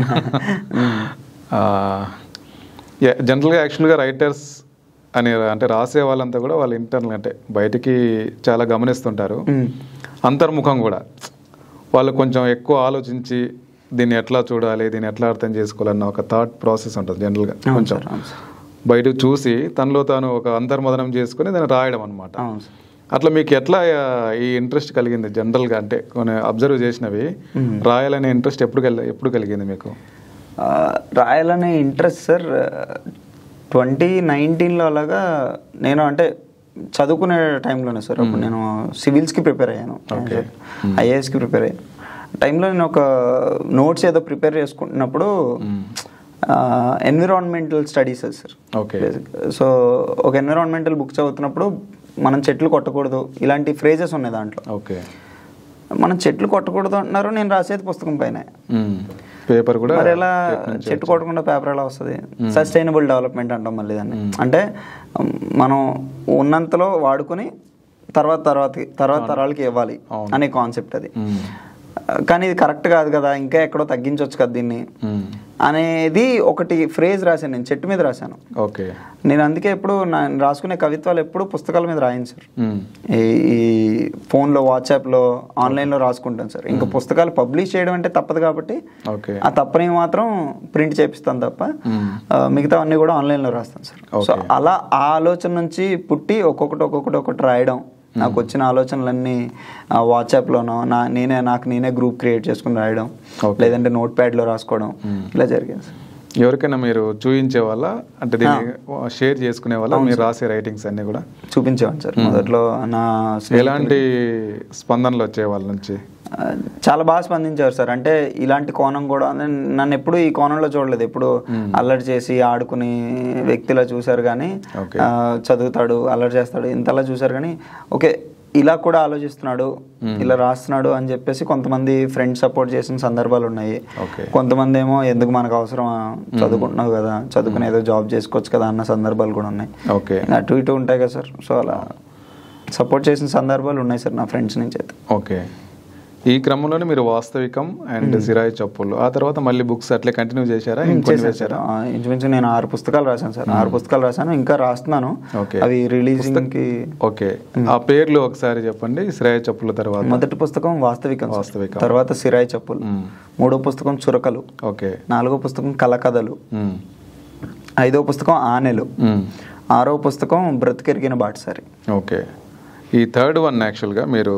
జనరల్గా యాక్చువల్గా రైటర్స్ అని అంటే రాసే వాళ్ళంతా కూడా వాళ్ళ ఇంటర్నల్ అంటే బయటికి చాలా గమనిస్తుంటారు అంతర్ముఖం కూడా వాళ్ళు కొంచెం ఎక్కువ ఆలోచించి దీన్ని ఎట్లా చూడాలి దీన్ని ఎట్లా అర్థం చేసుకోవాలన్న ఒక థాట్ ప్రాసెస్ ఉంటుంది జనరల్గా కొంచెం బయట చూసి తనలో తాను ఒక అంతర్మదనం చేసుకుని దాన్ని రాయడం అనమాట అవును సార్ అట్లా మీకు ఎట్లా ఆ, ఈ ఇంట్రెస్ట్ కలిగింది జనరల్గా అంటే కొన్ని అబ్జర్వ్ చేసినవి రాయాలనే ఇంట్రెస్ట్ ఎప్పుడు కలి ఎప్పుడు కలిగింది మీకు ఆ, రాయాలనే ఇంట్రెస్ట్ సార్ ట్వంటీ నైన్టీన్లో అలాగా నేను అంటే చదువుకునే టైంలోనే సార్ అప్పుడు నేను సివిల్స్కి ప్రిపేర్ అయ్యాను ఐఏఎస్కి ప్రిపేర్ అయ్యాను టైంలో నేను ఒక నోట్స్ ఏదో ప్రిపేర్ చేసుకుంటున్నప్పుడు environmental studies sir okay so ఒక ఎన్విరాన్మెంటల్ బుక్ చదువుతున్నప్పుడు మనం చెట్లు కొట్టకూడదు ఇలాంటి ఫ్రేజెస్ ఉన్నాయి దాంట్లో ఓకే మనం చెట్లు కొట్టకూడదు అంటున్నారు నేను రాసేది పుస్తకం పైన పేపర్ కూడా మరి ఎలా చెట్టు కొట్టకుండా పేపర్ ఎలా వస్తుంది సస్టైనబుల్ డెవలప్మెంట్ అంటాం మళ్ళీ దాన్ని అంటే ఉమ్, మనం ఉన్నంతలో వాడుకొని తర్వాత తర్వాత తర్వాత తరాలకి ఇవ్వాలి అనే కాన్సెప్ట్ అది మ్మ్. కానీ ఇది కరెక్ట్ కాదు కదా ఇంకా ఎక్కడో తగ్గించవచ్చు కదా దీన్ని మ్మ్. అనేది ఒకటి ఫ్రేజ్ రాశాను నేను చెట్టు మీద రాశాను ఓకే నేను అందుకే ఎప్పుడు నా రాసుకునే కవిత్వాలు ఎప్పుడు పుస్తకాల మీద రాయను సార్ మ్మ్. ఈ ఈ ఫోన్లో వాట్సాప్లో ఆన్లైన్లో రాసుకుంటాను సార్ ఇంకా పుస్తకాలు పబ్లిష్ చేయడం అంటే తప్పదు కాబట్టి ఓకే ఆ తప్పని మాత్రం ప్రింట్ చేపిస్తాను తప్ప మ్మ్. ఆ, మిగతావన్నీ కూడా ఆన్లైన్లో రాస్తాను సార్ సో Okay. అలా ఆ ఆలోచన నుంచి పుట్టి ఒక్కొక్కటి ఒక్కొక్కటి ఒక్కటి రాయడం నాకు వచ్చిన ఆలోచనలన్నీ ఆ, వాట్సాప్లోనో నా నేనే నాకు నేనే గ్రూప్ క్రియేట్ చేసుకుని రాయడం Okay. లేదంటే నోట్ ప్యాడ్లో రాసుకోవడం ఇలా జరిగింది సార్ ఎవరికైనా మీరు చూపించే వాళ్ళ అంటే దీన్ని షేర్ చేసుకునే వాళ్ళ మీరు రాసే రైటింగ్స్ అన్ని కూడా చూపించేవాడిని సార్ మొదట్లో నా ఎలాంటి స్పందనలు వచ్చాయి వాళ్ళ నుంచి ఆ, చాలా బాగా స్పందించారు సార్ అంటే ఇలాంటి కోణం కూడా నేను- నన్ను ఎప్పుడు ఈ కోణంలో చూడలేదు ఎప్పుడు అల్లరి చేసి ఆడుకుని వ్యక్తిలా చూశారు కానీ Okay. ఆ, చదువుతాడు అల్లరి చేస్తాడు ఇంతలా చూశారు కానీ ఓకే ఇలా కూడా ఆలోచిస్తున్నాడు ఇలా రాస్తున్నాడు అని చెప్పేసి కొంతమంది ఫ్రెండ్స్ సపోర్ట్ చేసిన సందర్భాలు ఉన్నాయి ఓకే కొంతమంది ఏమో ఎందుకు మనకు అవసరం చదువుకుంటున్నావు కదా చదువుకుని ఏదో జాబ్ చేసుకోవచ్చు కదా అన్న సందర్భాలు కూడా ఉన్నాయి ఓకే అటు ఇటు ఉంటాయి కదా సార్ సో అలా సపోర్ట్ చేసిన సందర్భాలు ఉన్నాయి సార్ నా ఫ్రెండ్స్ నుంచి అయితే ఓకే ఈ క్రమంలోనే మీరు వాస్తవికం అండ్ సిరాయి చప్పులు ఆ తర్వాత మళ్ళీ బుక్స్ అట్లే కంటిన్యూ చేశారా ఇంకొన్ని చేశాను సార్ వేశారా ఆ, ఇంచుమించు నేను ఆరు పుస్తకాలు రాశాను సార్ ఆరు పుస్తకాలు రాశాను ఇంకా రాస్తున్నాను ఓకే. అవి రిలీజింగ్ కి ఓకే ఆ పేర్లు ఒకసారి చెప్పండి సిరాయి చప్పుల తర్వాత మొదటి పుస్తకం వాస్తవికం సార్. వాస్తవికం. తర్వాత సిరాయి చెప్పులు మ్మ్. మూడో పుస్తకం చురకలు ఓకే నాలుగో పుస్తకం కలకథలు మ్మ్. ఐదో పుస్తకం ఆనెలు మ్మ్. ఆరో పుస్తకం బ్రతికెరిగిన బాటసారి ఓకే ఈ థర్డ్ వన్ యాక్చువల్గా మీరు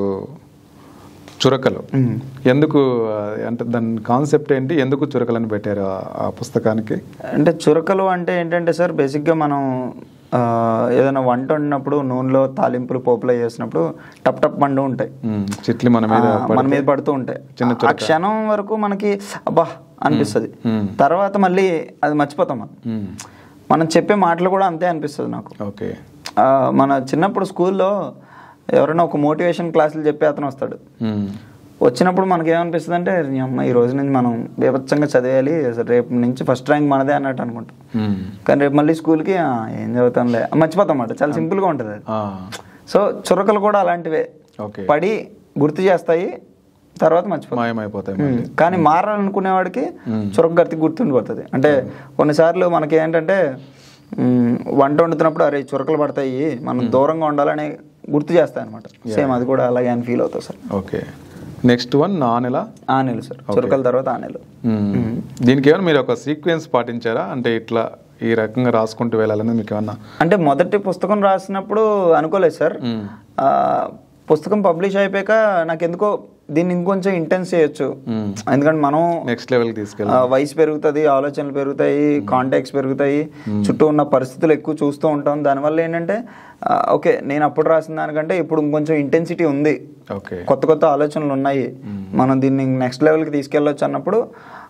చురకలు మ్మ్. ఎందుకు ఆ, అంటే దాని కాన్సెప్ట్ ఏంటి ఎందుకు చురకలని పెట్టారు ఆ- ఆ పుస్తకానికి అంటే చురకలు అంటే ఏంటంటే సార్ బేసిక్గా మనం ఆ, ఏదైనా వంట వండినప్పుడు నూనెలో తాలింపులు పోపులో చేసినప్పుడు టప్ టప్ మండు ఉంటాయి మ్మ్. చిట్లి మన మీద ఆ, మన మీద పడుతూ ఉంటాయి చిన్న ఆ క్షణం వరకు మనకి అబ్బా అనిపిస్తుంది మ్మ్. తర్వాత మళ్ళీ అది మర్చిపోతాం మనం మ్మ్. మనం చెప్పే మాటలు కూడా అంతే అనిపిస్తుంది నాకు ఓకే ఆ, మన చిన్నప్పుడు స్కూల్లో ఎవరైనా ఒక మోటివేషన్ క్లాసులు చెప్పే అతను వస్తాడు మ్మ్. వచ్చినప్పుడు మనకి ఏమనిపిస్తుంది అంటే "నీ అమ్మ ఈ రోజు నుంచి మనం బీభత్సంగా చదివేయాలి అసలు రేపు నుంచి ఫస్ట్ ర్యాంక్ మనదే అన్నట్టు అనుకుంటాం మ్మ్. కానీ రేపు మళ్ళీ స్కూల్కి "ఆ, ఏం చదువుతాంలే మర్చిపోతాం అన్నమాట చాలా సింపుల్గా ఉంటుంది అది ఆ, సో చురకలు కూడా అలాంటివే ఓకే పడి గుర్తు చేస్తాయి తర్వాత మర్చిపోతాం మాయమైపోతాయి మళ్ళీ కానీ మారాలనుకునేవాడికి చురక గర్తి గుర్తుండిపోతుంది అంటే కొన్నిసార్లు మనకి ఏంటంటే మ్, వంట వండుతున్నప్పుడు అరే చురకలు పడతాయి మనం దూరంగా ఉండాలని గుర్తు చేస్తాయి అనమాట సేమ్ అది కూడా అలాగే అని ఫీల్ అవుతుంది సార్ ఓకే నెక్స్ట్ వన్ నానెల ఆనెలు సార్ చురకల తర్వాత ఆనెలు మ్మ్. దీనికి ఏమైనా మీరు ఒక సీక్వెన్స్ పాటించారా అంటే ఇట్లా ఈ రకంగా రాసుకుంటూ వెళ్ళాలని మీకు ఏమన్నా అంటే మొదటి పుస్తకం రాసినప్పుడు అనుకోలేదు సార్ మ్మ్. ఆ, పుస్తకం పబ్లిష్ అయిపోయాక నాకు ఎందుకో దీన్ని ఇంకొంచెం ఇంటెన్స్ చేయొచ్చు మ్మ్. ఎందుకంటే మనం నెక్స్ట్ లెవెల్కి తీసుకెళ్ళి ఆ, వయసు పెరుగుతుంది ఆలోచనలు పెరుగుతాయి కాంటాక్ట్స్ పెరుగుతాయి చుట్టూ ఉన్న పరిస్థితులు ఎక్కువ చూస్తూ ఉంటాం దానివల్ల ఏంటంటే ఆ, ఓకే నేను అప్పుడు రాసిన దానికంటే ఇప్పుడు ఇంకొంచెం ఇంటెన్సిటీ ఉంది ఓకే కొత్త కొత్త ఆలోచనలు ఉన్నాయి మనం దీన్ని నెక్స్ట్ లెవెల్కి తీసుకెళ్ళొచ్చు అన్నప్పుడు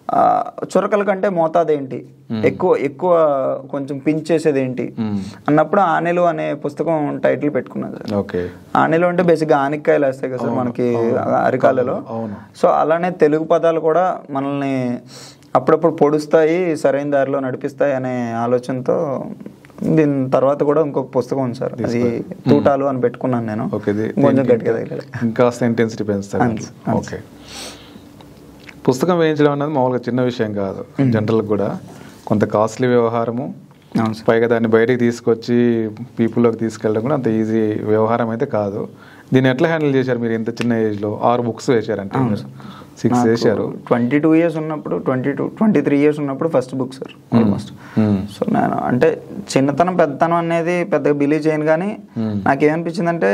ఆ, చురకల కంటే మోతాదు ఏంటి ఎక్కువ ఎక్కువ కొంచెం పించ్ చేసేది ఏంటి అన్నప్పుడు ఆనెలు అనే పుస్తకం టైటిల్ పెట్టుకున్నాను సార్ ఓకే ఆనెలు అంటే బేసిక్గా ఆనిక్కాయలు వేస్తాయి కదా సార్ మనకి అరికాలలో అవును. సో అలానే తెలుగు పదాలు కూడా మనల్ని అప్పుడప్పుడు పొడుస్తాయి సరైన దారిలో నడిపిస్తాయి అనే ఆలోచనతో దీని తర్వాత కూడా ఇంకొక పుస్తకం ఉంది సార్ అది తూటాలు అని పెట్టుకున్నాను నేను ఓకే ఇది కొంచెం గట్టిగా తగిలాడు ఇంకాస్త ఇంటెన్సిటీ పెంచుతారు ఓకే పుస్తకం వేయించడం అనేది మామూలుగా చిన్న విషయం కాదు జనరల్గా కూడా కొంత కాస్ట్లీ వ్యవహారము అవును సార్ పైగా దాన్ని బయటికి తీసుకొచ్చి పీపుల్లోకి తీసుకెళ్ళడం కూడా అంత ఈజీ వ్యవహారం అయితే కాదు దీన్ని ఎట్లా హ్యాండిల్ చేశారు మీరు ఇంత చిన్న ఏజ్లో ఆరు బుక్స్ వేశారంటే మీరు సిక్స్ వేశారు ట్వంటీ టూ ఇయర్స్ ఉన్నప్పుడు twenty two twenty three years ఉన్నప్పుడు first book sir almost hmm. So నేను అంటే చిన్నతనం పెద్దతనం అనేది పెద్దగా బిలీవ్ చేయను కానీ నాకేమనిపించిందంటే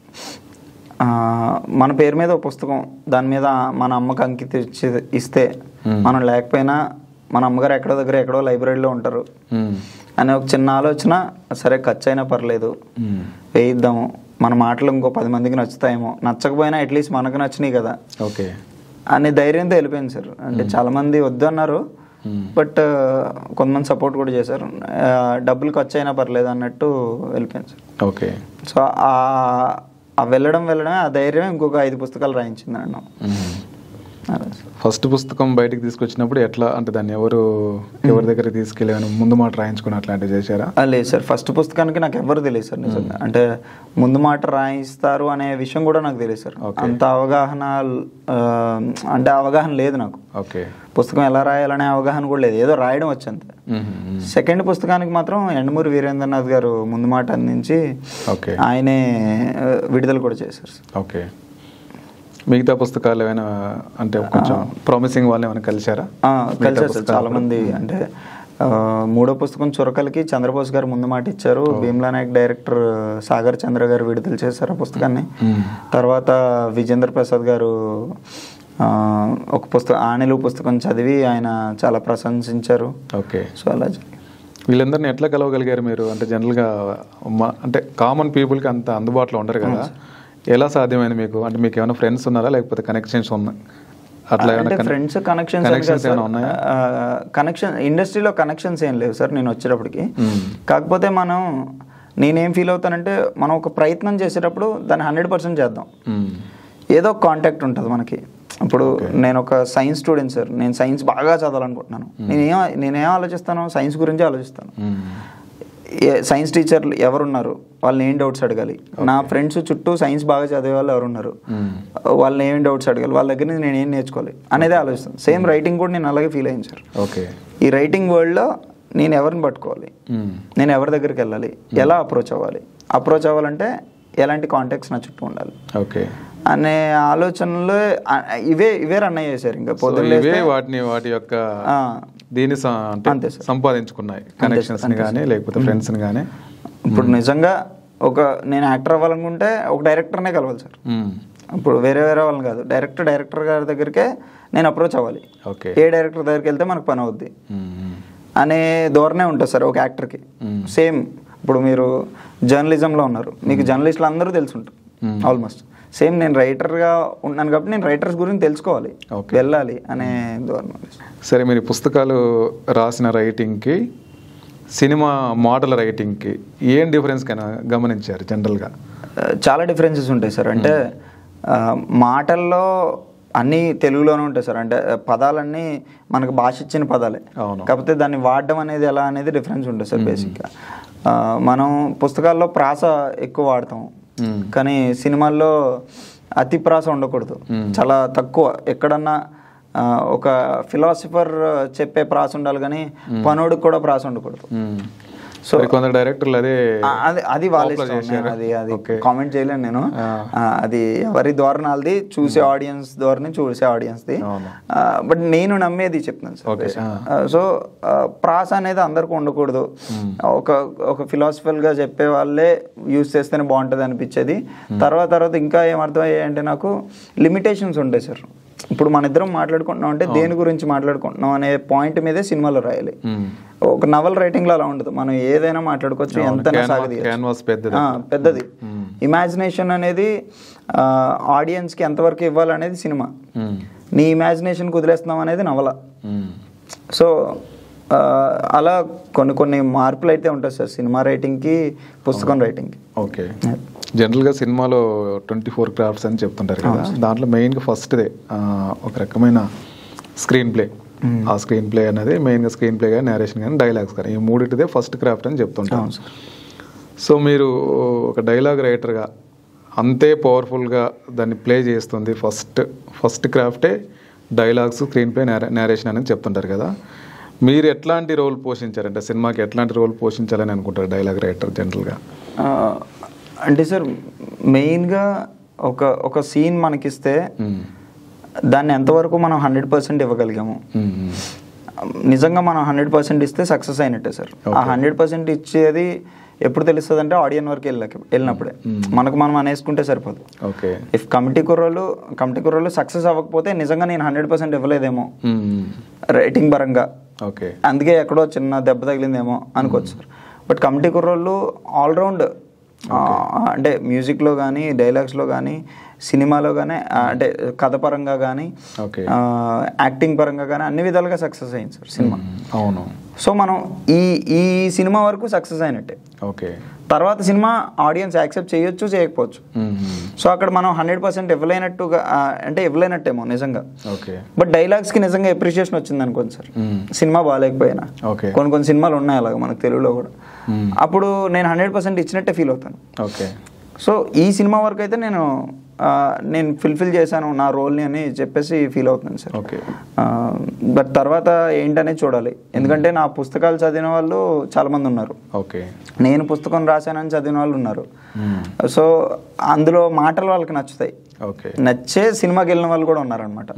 ఆ, మన పేరు మీద ఒక పుస్తకం దాని మీద మన అమ్మకి అంకిత ఇచ్చి ఇస్తే మనం లేకపోయినా మన అమ్మగారు ఎక్కడో దగ్గర ఎక్కడో లైబ్రరీలో ఉంటారు మ్మ్. అనే ఒక చిన్న ఆలోచన సరే ఖర్చు అయినా పర్లేదు మ్మ్. వేయిద్దాము మన మాటలు ఇంకో పది మందికి నచ్చుతాయేమో నచ్చకపోయినా అట్లీస్ట్ మనకు నచ్చినాయి కదా ఓకే అనే ధైర్యంతో వెళ్ళిపోయింది సార్ అంటే చాలా మంది వద్దు అన్నారు బట్ కొంతమంది సపోర్ట్ కూడా చేశారు ఆ, డబ్బులు ఖర్చు అయినా పర్లేదు అన్నట్టు వెళ్ళిపోయింది సార్ ఓకే సో ఆ ఆ వెళ్ళడం వెళ్ళడమే ఆ ధైర్యం ఇంకొక ఐదు పుస్తకాలు రాయించింది అన్న మ్మ్. అదే సార్. ఫస్ట్ పుస్తకం బయటికి తీసుకొచ్చినప్పుడు ఎట్లా అంటే దాన్ని ఎవరు ఎవరి దగ్గర తీసుకెళ్ళి ఏమైనా ముందు మాట రాయించుకుని అట్లాంటివి చేశారా ఆ, లేదు సార్ ఫస్ట్ పుస్తకానికి నాకు ఎవరు తెలియదు సార్ నిజంగా అంటే ముందు మాట రాయిస్తారు అనే విషయం కూడా నాకు తెలియదు సార్ Okay. అంత అవగాహన ఆ, అంటే అవగాహన లేదు నాకు ఓకే పుస్తకం ఎలా రాయాలనే అవగాహన కూడా లేదు ఏదో రాయడం వచ్చంతే మ్మ్. సెకండ్ పుస్తకానికి మాత్రం ఎండమూరి వీరేంద్రనాథ్ గారు ముందు మాట అందించి ఓకే ఆయనే ఆ, విడుదల కూడా చేశారు సార్. ఓకే మిగతా పుస్తకాలు ఏమైనా అంటే కొంచెం ప్రామిసింగ్ వాళ్ళు ఏమైనా కలిశారా ఆ, కలిసారు సార్ చాలా మంది అంటే ఆ, మూడో పుస్తకం చురకలకి చంద్రబోస్ గారు ముందు మాట ఇచ్చారు భీమ్లా నాయక్ డైరెక్టర్ సాగర్ చంద్ర గారు విడుదల చేశారు ఆ పుస్తకాన్ని తర్వాత విజేంద్ర ప్రసాద్ గారు ఆ, ఒక పుస్తకం ఆనెలు పుస్తకం చదివి ఆయన చాలా ప్రశంసించారు ఓకే సో అలా జరిగింది వీళ్ళందరినీ ఎట్లా కలవగలిగారు మీరు అంటే జనరల్గా మా అంటే కామన్ పీపుల్కి అంత అందుబాటులో ఉండరు కదా ఎలా సాధ్యమైంది మీకు అంటే మీకు ఏమైనా ఫ్రెండ్స్ ఉన్నారా లేకపోతే కనెక్షన్స్ ఉన్నా అట్లా ఏమైనా అంటే ఫ్రెండ్స్ కనెక్షన్స్ connections ఏమైనా ఉన్నాయా? కనెక్షన్ ఇండస్ట్రీలో కనెక్షన్స్ ఏం లేవు సార్ నేను వచ్చేటప్పటికి కాకపోతే మనం నేనేం ఫీల్ అవుతానంటే మనం ఒక ప్రయత్నం చేసేటప్పుడు దాన్ని హండ్రెడ్ పర్సెంట్ చేద్దాం మ్మ్. ఏదో కాంటాక్ట్ ఉంటుంది మనకి ఇప్పుడు నేను ఒక సైన్స్ స్టూడెంట్ సార్ నేను సైన్స్ బాగా చదవాలనుకుంటున్నాను నేనేం నేనేం ఆలోచిస్తాను సైన్స్ గురించి ఆలోచిస్తాను మ్మ్. ఏ- సైన్స్ టీచర్లు ఎవరున్నారు వాళ్ళని ఏం డౌట్స్ అడగాలి నా ఫ్రెండ్స్ చుట్టూ సైన్స్ బాగా చదివే వాళ్ళు ఎవరున్నారు వాళ్ళని ఏం డౌట్స్ అడగాలి వాళ్ళ దగ్గర నుంచి నేను ఏం నేర్చుకోవాలి అనేది ఆలోచిస్తాను సేమ్ రైటింగ్ కూడా నేను అలాగే ఫీల్ అయ్యాను సార్ ఓకే ఈ రైటింగ్ వరల్డ్లో నేను ఎవరిని పట్టుకోవాలి మ్మ్. నేను ఎవరి దగ్గరికి వెళ్ళాలి ఎలా అప్రోచ్ అవ్వాలి అప్రోచ్ అవ్వాలంటే ఎలాంటి కాంటాక్ట్స్ నా చుట్టూ ఉండాలి ఓకే అనే ఆలోచనలు ఆ- ఇవే ఇవే రన్ అయ్యేసారు ఇంకా సో పొద్దున్న ఇవే వాటిని వాటి యొక్క ఆ, దీన్ని స- అంటే అంతే సార్. సంపాదించుకున్నాయి కనెక్షన్స్ ని కానీ లేకపోతే ఫ్రెండ్స్ ని కానీ ఇప్పుడు నిజంగా ఒక నేను యాక్టర్ అవ్వాలనుకుంటే ఒక డైరెక్టర్నే కలవాలి సార్ ఇప్పుడు వేరే వేరే వాళ్ళని కాదు డైరెక్టర్ డైరెక్టర్ గారి దగ్గరికే నేను అప్రోచ్ అవ్వాలి ఓకే ఏ డైరెక్టర్ దగ్గరికి వెళ్తే మనకు పని అవుద్ది అనే ధోరణే ఉంటుంది సార్ ఒక యాక్టర్కి సేమ్ ఇప్పుడు మీరు జర్నలిజంలో ఉన్నారు మీకు జర్నలిస్టులు అందరూ తెలుసుంటారు ఆల్మోస్ట్ సేమ్ నేను రైటర్గా ఉన్నాను కాబట్టి నేను రైటర్స్ గురించి తెలుసుకోవాలి Okay. వెళ్ళాలి అనే ధోరణి ఉంది సార్. సరే మీరు ఈ పుస్తకాలు రాసిన రైటింగ్కి సినిమా మోడల్ రైటింగ్కి ఏం డిఫరెన్స్ కన్నా గమనించారు జనరల్గా ఆ, చాలా డిఫరెన్సెస్ ఉంటాయి సార్ అంటే ఆ, మాటల్లో అన్నీ తెలుగులోనే ఉంటాయి సార్ అంటే ఆ, పదాలన్నీ మనకు భాష ఇచ్చిన పదాలే అవును. కాకపోతే దాన్ని వాడడం అనేది ఎలా అనేది డిఫరెన్స్ ఉంటుంది సార్ బేసిక్గా ఆ, మనం పుస్తకాల్లో ప్రాస ఎక్కువ వాడతాం మ్మ్. కానీ సినిమాల్లో అతి ప్రాస ఉండకూడదు చాలా తక్కువ ఎక్కడన్నా ఆ, ఒక ఫిలాసఫర్ చెప్పే ప్రాస ఉండాలి కానీ పనోడికి కూడా ప్రాస ఉండకూడదు సో కొందరు డైరెక్టర్లు అదే ఆ, అది అది వాళ్ళ Popular ఇష్టం. చేశారు. నేను అది అది Okay. కామెంట్ చేయలేను నేను ఆ. ఆ, అది ఎవరి ధోరణి వాళ్ళది చూసే ఆడియన్స్ ధోరణి చూసే ఆడియన్స్ది అవును. బట్ నేను నమ్మేది చెప్తున్నాను సార్ Okay. basic. ఆ. ఆ, సో ఆ, ప్రాస అనేది అందరికి ఉండకూడదు ఒక ఒక philosophical గా చెప్పే వాళ్ళే యూస్ చేస్తేనే బాగుంటుంది అనిపించేది తర్వాత తర్వాత ఇంకా ఏమర్థమయ్యాయి అంటే నాకు లిమిటేషన్స్ ఉంటాయి సార్ ఇప్పుడు మన ఇద్దరం మాట్లాడుకుంటున్నాం అంటే దేని గురించి మాట్లాడుకుంటున్నాం అనే పాయింట్ మీదే సినిమాలో రాయాలి మ్మ్. ఒక నవల్ రైటింగ్ లో అలా ఉండదు మనం ఏదైనా మాట్లాడుకోవచ్చు అవును, ఎంత canvas- canvas పెద్దది. పెద్దది ఇమాజినేషన్ అనేది ఆడియన్స్ కి ఎంతవరకు ఇవ్వాలనేది సినిమా మ్మ్. నీ ఇమాజినేషన్ కుదిలేస్తున్నాం అనేది నవల మ్మ్. సో ఆ, అలా కొన్ని కొన్ని మార్పులు అయితే ఉంటాయి సార్ సినిమా రైటింగ్కి పుస్తకం రైటింగ్కి ఓకే జనరల్గా సినిమాలో ట్వంటీ ఫోర్ క్రాఫ్ట్స్ అని చెప్తుంటారు కదా దాంట్లో మెయిన్గా ఫస్ట్దే ఒక రకమైన స్క్రీన్ ప్లే ఆ స్క్రీన్ ప్లే అనేది మెయిన్గా స్క్రీన్ ప్లే కానీ నేరేషన్ కానీ డైలాగ్స్ కానీ ఈ మూడింటిదే ఫస్ట్ క్రాఫ్ట్ అని చెప్తుంటాం సో మీరు ఒక డైలాగ్ రైటర్గా అంతే పవర్ఫుల్గా దాన్ని ప్లే చేస్తుంది ఫస్ట్ ఫస్ట్ క్రాఫ్టే డైలాగ్స్ స్క్రీన్ ప్లే నేరేషన్ అనేది చెప్తుంటారు కదా మీరు ఎట్లాంటి రోల్ పోషించారంటే సినిమాకి ఎట్లాంటి రోల్ పోషించాలని అనుకుంటారు డైలాగ్ రైటర్ జనరల్గా ఆ, అంటే సార్ మెయిన్గా ఒక ఒక సీన్ మనకిస్తే దాన్ని ఎంతవరకు మనం హండ్రెడ్ పర్సెంట్ ఇవ్వగలిగాము నిజంగా మనం హండ్రెడ్ పర్సెంట్ ఇస్తే సక్సెస్ అయినట్టే సార్ ఆ హండ్రెడ్ పర్సెంట్ ఇచ్చేది ఎప్పుడు తెలుస్తుంది అంటే ఆడియన్ వరకు వెళ్ళక వెళ్ళినప్పుడే మనకు మనం అనేసుకుంటే సరిపోదు okay if committee Kurrollu committee Kurrollu success అవ్వకపోతే నిజంగా నేను హండ్రెడ్ పర్సెంట్ ఇవ్వలేదేమో రైటింగ్ పరంగా ఓకే అందుకే ఎక్కడో చిన్న దెబ్బ తగిలిందేమో అనుకోవచ్చు sir but committee Kurrollu all round అంటే మ్యూజిక్లో కానీ డైలాగ్స్లో కానీ సినిమాలో కానీ అంటే కథ పరంగా కానీ ఓకే యాక్టింగ్ పరంగా కానీ అన్ని విధాలుగా సక్సెస్ అయింది సార్ సినిమా అవును సో మనం ఈ ఈ సినిమా వరకు సక్సెస్ అయినట్టే ఓకే తర్వాత సినిమా ఆడియన్స్ యాక్సెప్ట్ చేయొచ్చు చేయకపోవచ్చు సో అక్కడ మనం హండ్రెడ్ పర్సెంట్ ఇవ్వలేనట్టుగా ఆ, అంటే ఇవ్వలేనట్టేమో నిజంగా ఓకే బట్ డైలాగ్స్కి నిజంగా ఎప్రిషియేషన్ వచ్చింది అనుకోండి సార్ సినిమా బాగాలేకపోయినా ఓకే కొన్ని కొన్ని సినిమాలు ఉన్నాయి అలాగ మనకు తెలుగులో కూడా అప్పుడు నేను హండ్రెడ్ పర్సెంట్ ఇచ్చినట్టే ఫీల్ అవుతాను ఓకే సో ఈ సినిమా వరకు అయితే నేను ఆ, నేను ఫుల్ఫిల్ చేశాను నా రోల్ని అని చెప్పేసి ఫీల్ అవుతున్నాను సార్ ఓకే బట్ తర్వాత ఏంటనేది చూడాలి ఎందుకంటే నా పుస్తకాలు చదివిన వాళ్ళు చాలా మంది ఉన్నారు ఓకే నేను పుస్తకం రాశానని చదివిన వాళ్ళు ఉన్నారు సో అందులో మాటలు వాళ్ళకి నచ్చుతాయి ఓకే నచ్చే సినిమాకి వెళ్ళిన వాళ్ళు కూడా ఉన్నారనమాట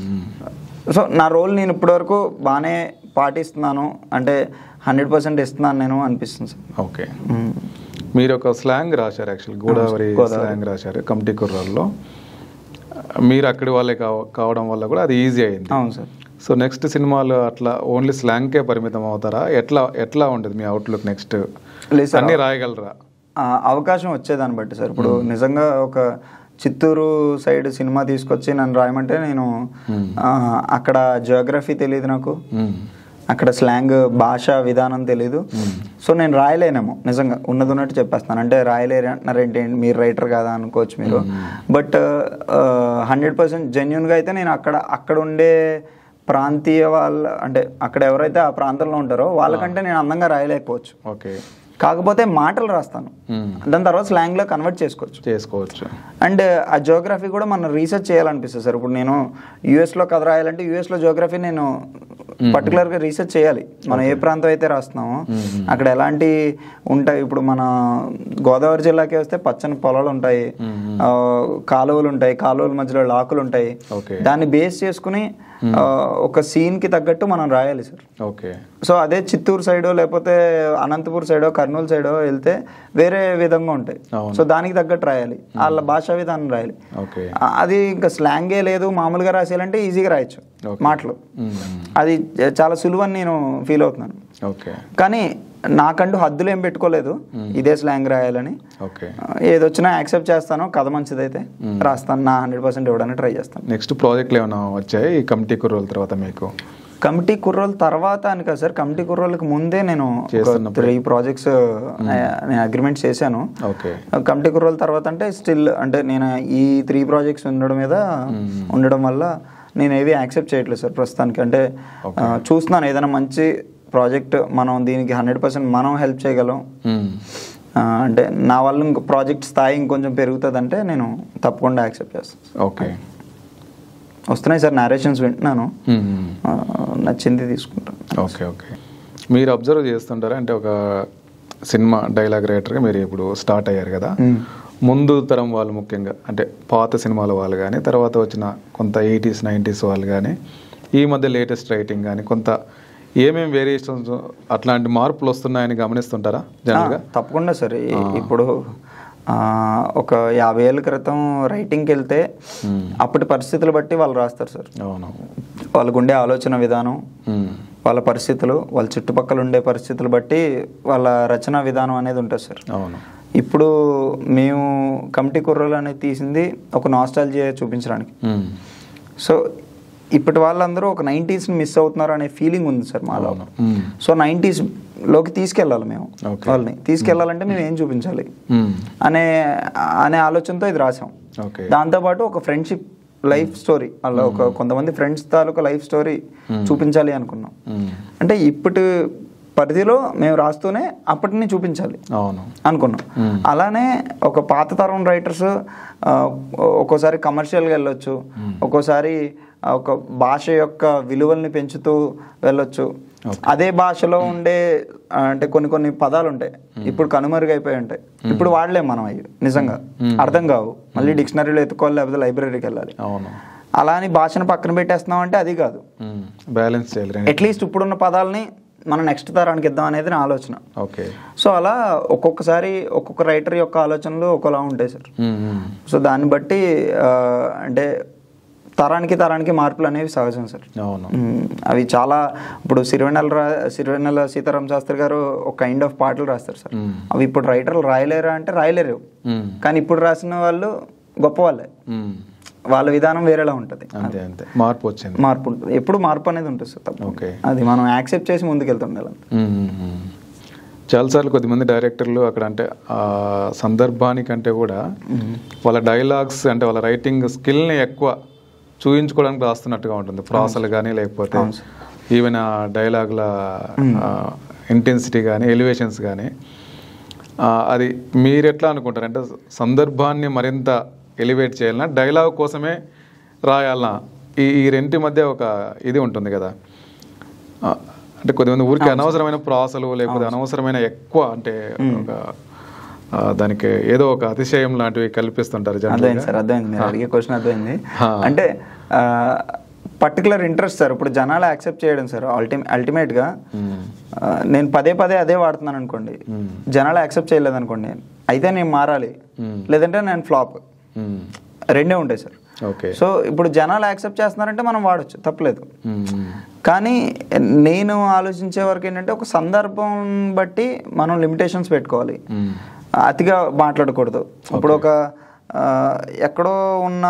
సో నా రోల్ నేను ఇప్పటివరకు బాగానే పాటిస్తున్నాను అంటే హండ్రెడ్ పర్సెంట్ ఇస్తున్నాను నేను అనిపిస్తుంది సార్ ఓకే మీరు ఒక స్లాంగ్ రాశారు యాక్చువల్ గోదావరి స్లాంగ్ రాశారు కమిటీ కుర్రాల్లో మీరు అక్కడి వాళ్ళే కావ కావడం వల్ల కూడా అది ఈజీ అయింది అవును సార్ సో నెక్స్ట్ సినిమాలు అట్లా ఓన్లీ స్లాంగ్కే పరిమితం అవుతారా ఎట్లా ఎట్లా ఉంటుంది మీ అవుట్లుక్ నెక్స్ట్ లేదు సార్ అన్నీ రాయగలరా ఆ, అవకాశం వచ్చేదాన్ని బట్టి సార్ ఇప్పుడు నిజంగా ఒక చిత్తూరు సైడ్ సినిమా తీసుకొచ్చి నన్ను రాయమంటే నేను ఆ, అక్కడ జియోగ్రఫీ తెలియదు నాకు మ్మ్. అక్కడ స్లాంగ్ భాష విధానం తెలీదు సో నేను రాయలేనేమో నిజంగా ఉన్నది ఉన్నట్టు చెప్పేస్తాను అంటే రాయలేరు అంటున్నారు ఏంటి మీరు రైటర్ కాదా అనుకోవచ్చు మీరు బట్ హండ్రెడ్ పర్సెంట్ జెన్యున్గా అయితే నేను అక్కడ అక్కడ ఉండే ప్రాంతీయ వాళ్ళ అంటే అక్కడ ఎవరైతే ఆ ప్రాంతంలో ఉంటారో వాళ్ళకంటే నేను అందంగా రాయలేకపోవచ్చు ఓకే కాకపోతే మాటలు రాస్తాను మ్మ్. దాని తర్వాత స్లాంగ్లో కన్వర్ట్ చేసుకోవచ్చు చేసుకోవచ్చు అండ్ ఆ జోగ్రఫీ కూడా మనం రీసెర్చ్ చేయాలనిపిస్తుంది సార్ ఇప్పుడు నేను యూఎస్లో కథ రాయాలంటే యూఎస్లో జోగ్రఫీ నేను పర్టికులర్గా రీసెర్చ్ చేయాలి మనం ఏ ప్రాంతం అయితే రాస్తున్నామో అక్కడ ఎలాంటి ఉంటాయి ఇప్పుడు మన గోదావరి జిల్లాకి వస్తే పచ్చని పొలాలు ఉంటాయి ఆ, కాలువలు ఉంటాయి కాలువల మధ్యలో లాకులు ఉంటాయి ఓకే దాన్ని బేస్ చేసుకుని ఆ, ఒక సీన్కి తగ్గట్టు మనం రాయాలి సార్ ఓకే సో అదే చిత్తూరు సైడో లేకపోతే అనంతపూర్ సైడో కర్నూలు సైడో వెళ్తే వేరే విధంగా ఉంటాయి అవును. సో దానికి తగ్గట్టు రాయాలి వాళ్ళ భాషా విధానం రాయాలి ఓకే ఆ- అది ఇంకా స్లాంగే లేదు మామూలుగా రాసేయాలంటే ఈజీగా రాయొచ్చు Okay. మాటలు మ్మ్. అది చాలా సులువు అని నేను ఫీల్ అవుతున్నాను ఓకే కానీ నాకంటూ హద్దులు ఏం పెట్టుకోలేదు ఇదే స్లాంగ్ రాయాలని ఓకే ఆ, ఏదొచ్చినా యాక్సెప్ట్ చేస్తాను కథ మంచిదైతే రాస్తాను నా హండ్రెడ్ పర్సెంట్ ఇవ్వడానికి ట్రై చేస్తాను నెక్స్ట్ ప్రాజెక్ట్లు ఏమైనా వచ్చాయి ఈ కమిటీ కుర్రోల తర్వాత మీకు కమిటీ కుర్రోల తర్వాత అని కాదు సార్ కమిటీ కుర్రోళ్ళకి ముందే నేను చేస్తున్నప్పుడు. త్రీ ప్రాజెక్ట్స్ నేను అగ్రిమెంట్ చేశాను ఓకే కమిటీ కుర్రోల తర్వాత అంటే స్టిల్ అంటే నేను ఈ త్రీ ప్రాజెక్ట్స్ ఉండడం మీద ఉండడం వల్ల నేను ఏవి యాక్సెప్ట్ చేయట్లేదు సార్ ప్రస్తుతానికి అంటే ఆ, చూస్తున్నాను ఏదైనా మంచి ప్రాజెక్ట్ మనం దీనికి హండ్రెడ్ పర్సెంట్ మనం హెల్ప్ చేయగలం మ్మ్. ఆ, అంటే నా వల్ల ఇంకో ప్రాజెక్ట్ స్థాయి ఇంకొంచెం పెరుగుతుంది అంటే నేను తప్పకుండా యాక్సెప్ట్ చేస్తాను ఓకే వస్తున్నాయి సార్ నారేషన్స్ వింటున్నాను మ్మ్. ఆ, నచ్చింది తీసుకుంటాను ఓకే ఓకే మీరు అబ్జర్వ్ చేస్తుంటారా అంటే ఒక సినిమా డైలాగ్ రైటర్గా మీరు ఇప్పుడు స్టార్ట్ అయ్యారు కదా ముందు తరం వాళ్ళు ముఖ్యంగా అంటే పాత సినిమాల వాళ్ళు కానీ తర్వాత వచ్చిన కొంత ఎయిటీస్ నైంటీస్ వాళ్ళు కానీ ఈ మధ్య లేటెస్ట్ రైటింగ్ కానీ కొంత ఏమేమి వేరియేషన్స్ అట్లాంటి మార్పులు వస్తున్నాయని గమనిస్తుంటారా జనరల్గా ఆ, తప్పకుండా సార్ ఈ- ఇప్పుడు ఆ, ఒక యాభై ఏళ్ళ క్రితం రైటింగ్కి వెళ్తే అప్పటి పరిస్థితులు బట్టి వాళ్ళు రాస్తారు సార్ అవును వాళ్ళకు ఉండే ఆలోచన విధానం మ్మ్. వాళ్ళ పరిస్థితులు వాళ్ళ చుట్టుపక్కల ఉండే పరిస్థితులు బట్టి వాళ్ళ రచన విధానం అనేది ఉంటుంది సార్ అవును ఇప్పుడు మేము కమిటీ కుర్రలు అనేది తీసింది ఒక నాస్టాలజీ చూపించడానికి మ్మ్. సో ఇప్పటి వాళ్ళందరూ ఒక నైంటీస్ని మిస్ అవుతున్నారు అనే ఫీలింగ్ ఉంది సార్ మాలో మ్మ్. సో నైంటీస్ లోకి తీసుకెళ్ళాలి మేము Okay. వాళ్ళని తీసుకెళ్ళాలంటే మేము ఏం చూపించాలి మ్మ్. అనే అనే ఆలోచనతో ఇది రాసాం ఓకే దాంతోపాటు ఒక ఫ్రెండ్షిప్ లైఫ్ స్టోరీ అలా ఒక కొంతమంది ఫ్రెండ్స్ తాలూకా లైఫ్ స్టోరీ చూపించాలి అనుకున్నాం మ్మ్. అంటే ఇప్పటి పరిధిలో మేము రాస్తూనే అప్పటిని చూపించాలి అవును అనుకున్నాం అలానే ఒక పాత తరం రైటర్స్ ఒక్కోసారి కమర్షియల్గా వెళ్ళొచ్చు ఒక్కోసారి ఆ, ఒక భాష యొక్క విలువల్ని పెంచుతూ వెళ్ళొచ్చు అదే భాషలో ఉండే ఆ, అంటే కొన్ని కొన్ని పదాలు ఉంటాయి ఇప్పుడు కనుమరుగైపోయి ఉంటాయి ఇప్పుడు వాడలేం మనం అవి నిజంగా అర్థం కావు మళ్ళీ డిక్షనరీలో ఎత్తుకోవాలి లేకపోతే లైబ్రరీకి వెళ్ళాలి అవును అలా అని భాషను పక్కన పెట్టేస్తున్నాం అంటే అది కాదు మ్మ్. బ్యాలెన్స్ చేయాలి రెండు. అట్లీస్ట్ ఇప్పుడున్న పదాలని మనం నెక్స్ట్ తరానికి ఇద్దాం అనేది నా ఆలోచన ఓకే సో అలా ఒక్కొక్కసారి ఒక్కొక్క రైటర్ యొక్క ఆలోచనలు ఒకలా ఉంటాయి సార్ మ్మ్. మ్మ్. సో దాన్ని బట్టి ఆ, అంటే తరానికి తరానికి మార్పులు అనేవి సహజం సార్ అవును మ్మ్. అవి చాలా ఇప్పుడు సిరివెన్నెల రా సిరివెన్నెల సీతారాం శాస్త్రి గారు ఒక కైండ్ ఆఫ్ పాటలు రాస్తారు సార్ మ్మ్. అవి ఇప్పుడు రైటర్లు రాయలేరా అంటే రాయలేరు మ్మ్. కానీ ఇప్పుడు రాసిన వాళ్ళు గొప్ప వాళ్ళే మ్మ్. వాళ్ళ విధానం వేరేలా ఉంటుంది అంతే అంతే మార్పు వచ్చింది మార్పు ఉంటుంది ఎప్పుడు మార్పు అనేది ఉంటుంది సార్ తప్ప ఓకే అది మనం యాక్సెప్ట్ చేసి ముందుకెళ్తుండాలి మ్మ్. చాలాసార్లు కొద్దిమంది డైరెక్టర్లు అక్కడ అంటే ఆ సందర్భానికంటే కూడా వాళ్ళ డైలాగ్స్ అంటే వాళ్ళ రైటింగ్ స్కిల్ని ఎక్కువ చూయించుకోవడానికి రాస్తున్నట్టుగా ఉంటుంది ప్రాసలు కానీ లేకపోతే ఈవెన్ ఆ డైలాగుల ఇంటెన్సిటీ కానీ ఎలివేషన్స్ కానీ అది మీరు ఎట్లా అనుకుంటారు అంటే సందర్భాన్ని మరింత ఎలివేట్ చేయాలన్నా డైలాగ్ కోసమే రాయాలన్నా ఈ ఈ రెంటి మధ్య ఒక ఇది ఉంటుంది కదా ఆ, అంటే కొద్దిమంది ఊరికి అనవసరమైన ప్రాసలు లేకపోతే అనవసరమైన ఎక్కువ అంటే ఒక ఆ, దానికి ఏదో ఒక అతిశయం లాంటివి కల్పిస్తుంటారు జనరల్ అర్థమైంది సార్ అర్థమైంది మీరు అడిగే క్వశ్చన్ అర్థమైంది హా. అంటే పర్టికులర్ ఇంట్రెస్ట్ సార్ ఇప్పుడు జనాలు యాక్సెప్ట్ చేయడం సార్ అల్టిమే అల్టిమేట్గా నేను పదే పదే అదే వాడుతున్నాను అనుకోండి జనాలు యాక్సెప్ట్ చేయలేదు అనుకోండి అయితే నేను మారాలి లేదంటే నేను ఫ్లాప్ రెండే ఉంటాయి సార్ ఓకే సో ఇప్పుడు జనాలు యాక్సెప్ట్ చేస్తున్నారంటే మనం వాడచ్చు తప్పలేదు కానీ నేను ఆలోచించే వరకు ఏంటంటే ఒక సందర్భం బట్టి మనం లిమిటేషన్స్ పెట్టుకోవాలి అతిగా మాట్లాడకూడదు ఇప్పుడు ఒక ఆ, ఎక్కడో ఉన్న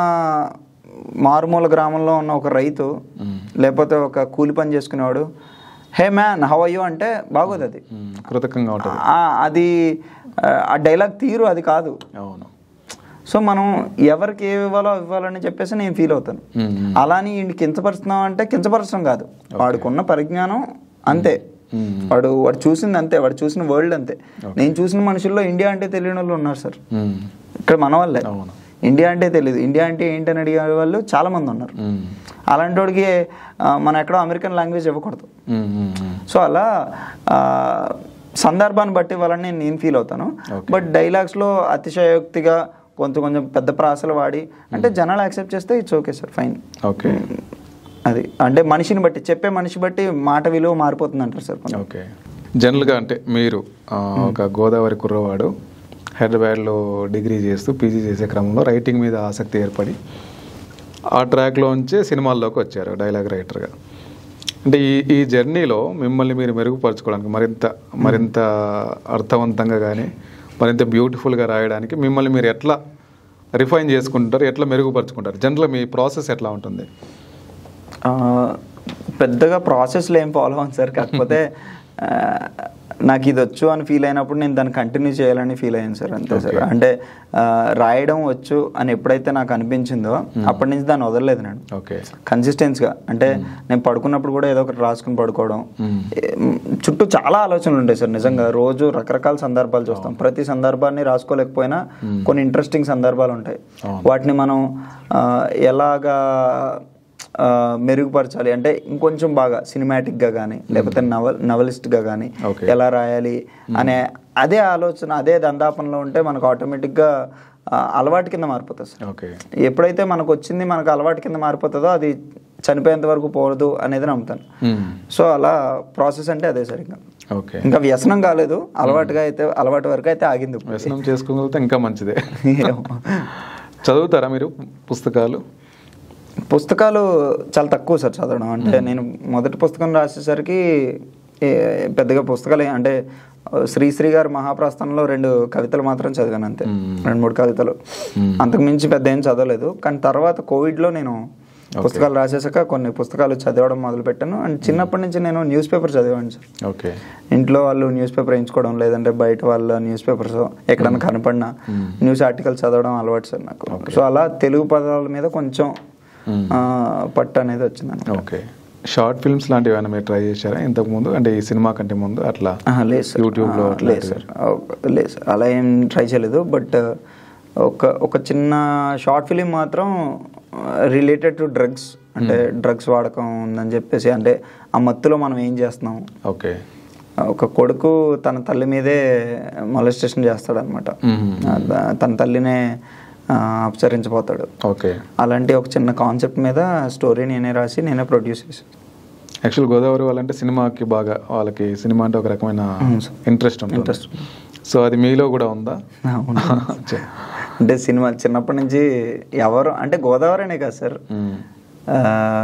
మారుమూల గ్రామంలో ఉన్న ఒక రైతు లేకపోతే ఒక కూలి పని చేసుకునేవాడు హే మ్యాన్ హవ్ అయ్యూ అంటే బాగోదు అది కృతజ్ఞంగా ఉంటుంది ఆ, అది ఆ, ఆ డైలాగ్ తీరు అది కాదు అవును సో మనం ఎవరికి ఏ ఇవ్వాలో ఇవ్వాలని చెప్పేసి నేను ఫీల్ అవుతాను మ్మ్. అలాని ఈయన కించపరుస్తున్నాం అంటే కించపరచడం కాదు వాడుకున్న పరిజ్ఞానం అంతే వాడు వాడు చూసింది అంతే వాడు చూసిన వరల్డ్ అంతే నేను చూసిన మనుషుల్లో ఇండియా అంటే తెలియని వాళ్ళు ఉన్నారు సార్ మ్మ్. ఇక్కడ మన వాళ్ళే అవును ఇండియా అంటే తెలియదు ఇండియా అంటే ఏంటని అడిగే వాళ్ళు చాలా మంది ఉన్నారు మ్మ్. అలాంటి వాడికి ఆ, మనం ఎక్కడో అమెరికన్ లాంగ్వేజ్ ఇవ్వకూడదు మ్మ్. మ్మ్. మ్మ్. సో అలా ఆ, సందర్భాన్ని బట్టి వాళ్ళని నేను నేను ఫీల్ అవుతాను బట్ డైలాగ్స్లో అతిశయోక్తిగా కొంచెం కొంచెం పెద్ద ప్రాసలు వాడి అంటే జనాలు యాక్సెప్ట్ చేస్తే it's okay sir fine okay అది అంటే మనిషిని బట్టి చెప్పే మనిషి బట్టి మాట విలువ మారిపోతుంది అంటారు సార్ కొంచెం. ఓకే జనరల్గా అంటే మీరు ఆ, ఒక గోదావరి కుర్రవాడు హైదరాబాద్లో డిగ్రీ చేస్తూ పీజీ చేసే క్రమంలో రైటింగ్ మీద ఆసక్తి ఏర్పడి ఆ ట్రాక్లోంచే సినిమాల్లోకి వచ్చారు డైలాగ్ రైటర్గా అంటే ఈ ఈ జర్నీలో మిమ్మల్ని మీరు మెరుగుపరచుకోవడానికి మరింత మరింత అర్థవంతంగా కానీ మరింత బ్యూటిఫుల్గా రాయడానికి మిమ్మల్ని మీరు ఎట్లా రిఫైన్ చేసుకుంటారు ఎట్లా మెరుగుపరుచుకుంటారు జనరల్గా మీ ప్రాసెస్ ఎట్లా ఉంటుంది ఆ, పెద్దగా ప్రాసెస్లో ఏం ఫాలో అవ్వను సార్ కాకపోతే ఆ, నాకు ఇది వచ్చు అని ఫీల్ అయినప్పుడు నేను దాన్ని కంటిన్యూ చేయాలని ఫీల్ అయ్యాను సార్ అంతే సార్ అంటే ఆ, రాయడం వచ్చు అని ఎప్పుడైతే నాకు అనిపించిందో అప్పటి నుంచి దాన్ని వదలలేదు నేను ఓకే కన్సిస్టెన్స్గా అంటే నేను పడుకున్నప్పుడు కూడా ఏదో ఒకటి రాసుకుని పడుకోవడం ఏ- మ్, చుట్టూ చాలా ఆలోచనలు ఉంటాయి సార్ నిజంగా రోజు రకరకాల సందర్భాలు చూస్తాం ప్రతి సందర్భాన్ని రాసుకోలేకపోయినా కొన్ని ఇంట్రెస్టింగ్ సందర్భాలు ఉంటాయి వాటిని మనం ఆ, ఎలాగా ఆ, మెరుగుపరచాలి అంటే ఇంకొంచెం బాగా సినిమాటిక్గా కానీ లేకపోతే నవల్ నవలిస్ట్గా కానీ Okay. ఎలా రాయాలి అనే అదే ఆలోచన అదే దందాపనలో ఉంటే మనకు ఆటోమేటిక్గా ఆ, అలవాటు కింద మారిపోతుంది సార్ ఓకే ఎప్పుడైతే మనకు వచ్చింది మనకు అలవాటు కింద మారిపోతుందో అది చనిపోయేంత వరకు పోదు అనేది నమ్ముతాను సో అలా ప్రాసెస్ అంటే అదే సార్ ఇంకా ఓకే ఇంకా వ్యసనం కాలేదు అలవాటుగా అయితే అలవాటు వరకు అయితే ఆగింది ఇప్పుడు. వ్యసనం చేసుకోగలిగితే ఇంకా మంచిదే చదువుతారా మీరు పుస్తకాలు పుస్తకాలు చాలా తక్కువ సార్ చదవడం అంటే నేను మొదటి పుస్తకం రాసేసరికి ఏ- పెద్దగా పుస్తకాలు ఏ- అంటే శ్రీశ్రీ గారి మహాప్రస్థానంలో రెండు కవితలు మాత్రం చదివాను అంతే రెండు మూడు కవితలు అంతకు మించి పెద్ద ఏం చదవలేదు కానీ తర్వాత కోవిడ్లో నేను పుస్తకాలు రాసేసాక కొన్ని పుస్తకాలు చదవడం మొదలు పెట్టాను అండ్ చిన్నప్పటి నుంచి నేను న్యూస్ పేపర్ చదివాను సార్ ఓకే ఇంట్లో వాళ్ళు న్యూస్ పేపర్ వేయించుకోవడం లేదంటే బయట వాళ్ళ న్యూస్ పేపర్స్ ఎక్కడన్నా కనపడినా న్యూస్ ఆర్టికల్ చదవడం అలవాటు సార్ నాకు సో అలా తెలుగు పదాల మీద కొంచెం ఆ, పట్టు అనేది వచ్చింది ఓకే షార్ట్ ఫిల్మ్స్ లాంటివి ఏమైనా మీరు ట్రై చేశారా ఇంతకు ముందు అంటే ఈ సినిమా కంటే ముందు అట్లా ఆహా, లేదు సార్ యూట్యూబ్లో ఆ, లేదు సార్ ఆ, లేదు సార్ అలా ఏం ట్రై చేయలేదు బట్ ఒక ఒక చిన్న షార్ట్ ఫిలిం మాత్రం రిలేటెడ్ టు డ్రగ్స్ అంటే డ్రగ్స్ వాడకం ఉందని చెప్పేసి అంటే ఆ మత్తులో మనం ఏం చేస్తున్నాం ఓకే ఒక కొడుకు తన తల్లి మీదే మొలస్టేషన్ చేస్తాడనమాట తన తల్లినే ఆ, అపచరించిపోతాడు ఓకే అలాంటి ఒక చిన్న కాన్సెప్ట్ మీద స్టోరీ నేనే రాసి నేనే ప్రొడ్యూస్ చేశాను యాక్చువల్ గోదావరి వాళ్ళంటే సినిమాకి బాగా వాళ్ళకి సినిమా అంటే ఒక రకమైన ఇంట్రెస్ట్ ఉంటుంది Interest. సో అది మీలో కూడా ఉందా అవును. అంటే సినిమా చిన్నప్పటి నుంచి ఎవరు అంటే గోదావరి అనే కాదు సార్ మ్మ్. ఆ,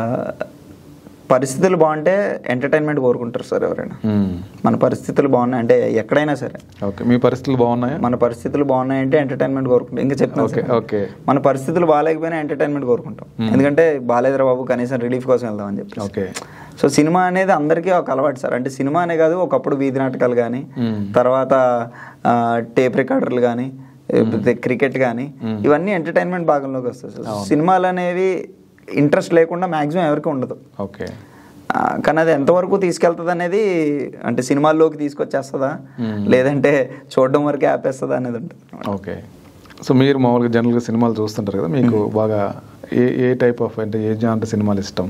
పరిస్థితులు బాగుంటే ఎంటర్టైన్మెంట్ కోరుకుంటారు సార్ ఎవరైనా మ్మ్. మన పరిస్థితులు బాగున్నాయి అంటే ఎక్కడైనా సరే ఓకే మీ పరిస్థితులు బాగున్నాయా మన పరిస్థితులు బాగున్నాయంటే ఎంటర్టైన్మెంట్ కోరుకుంటాం ఇంకా చెప్తాను ఓకే సార్. ఓకే మన పరిస్థితులు బాగాలేకపోయినా ఎంటర్టైన్మెంట్ కోరుకుంటాం ఎందుకంటే బాగాలేదురా బాబు కనీసం రిలీఫ్ కోసం వెళ్దాం అని చెప్పి ఓకే సో సినిమా అనేది అందరికీ ఒక అలవాటు సార్ అంటే సినిమా అనే కాదు ఒకప్పుడు వీధి నాటకాలు కానీ మ్మ్. తర్వాత టేప్ రికార్డర్లు కానీ క్రికెట్ కానీ ఇవన్నీ ఎంటర్టైన్మెంట్ భాగంలోకి వస్తాయి సార్ సినిమాలు అనేవి ఇంట్రెస్ట్ లేకుండా మాక్సిమం ఎవరికి ఉండదు ఓకే ఆ, కానీ అది ఎంతవరకు తీసుకెళ్తుంది అనేది అంటే సినిమాల్లోకి తీసుకొచ్చేస్తుందా లేదంటే చూడడం వరకే ఆపేస్తుందా అనేది ఉంటుంది ఓకే సో మీరు మామూలుగా జనరల్గా సినిమాలు చూస్తుంటారు కదా మీకు బాగా ఏ ఏ టైప్ ఆఫ్ అంటే ఏ జాంట సినిమాలు ఇష్టం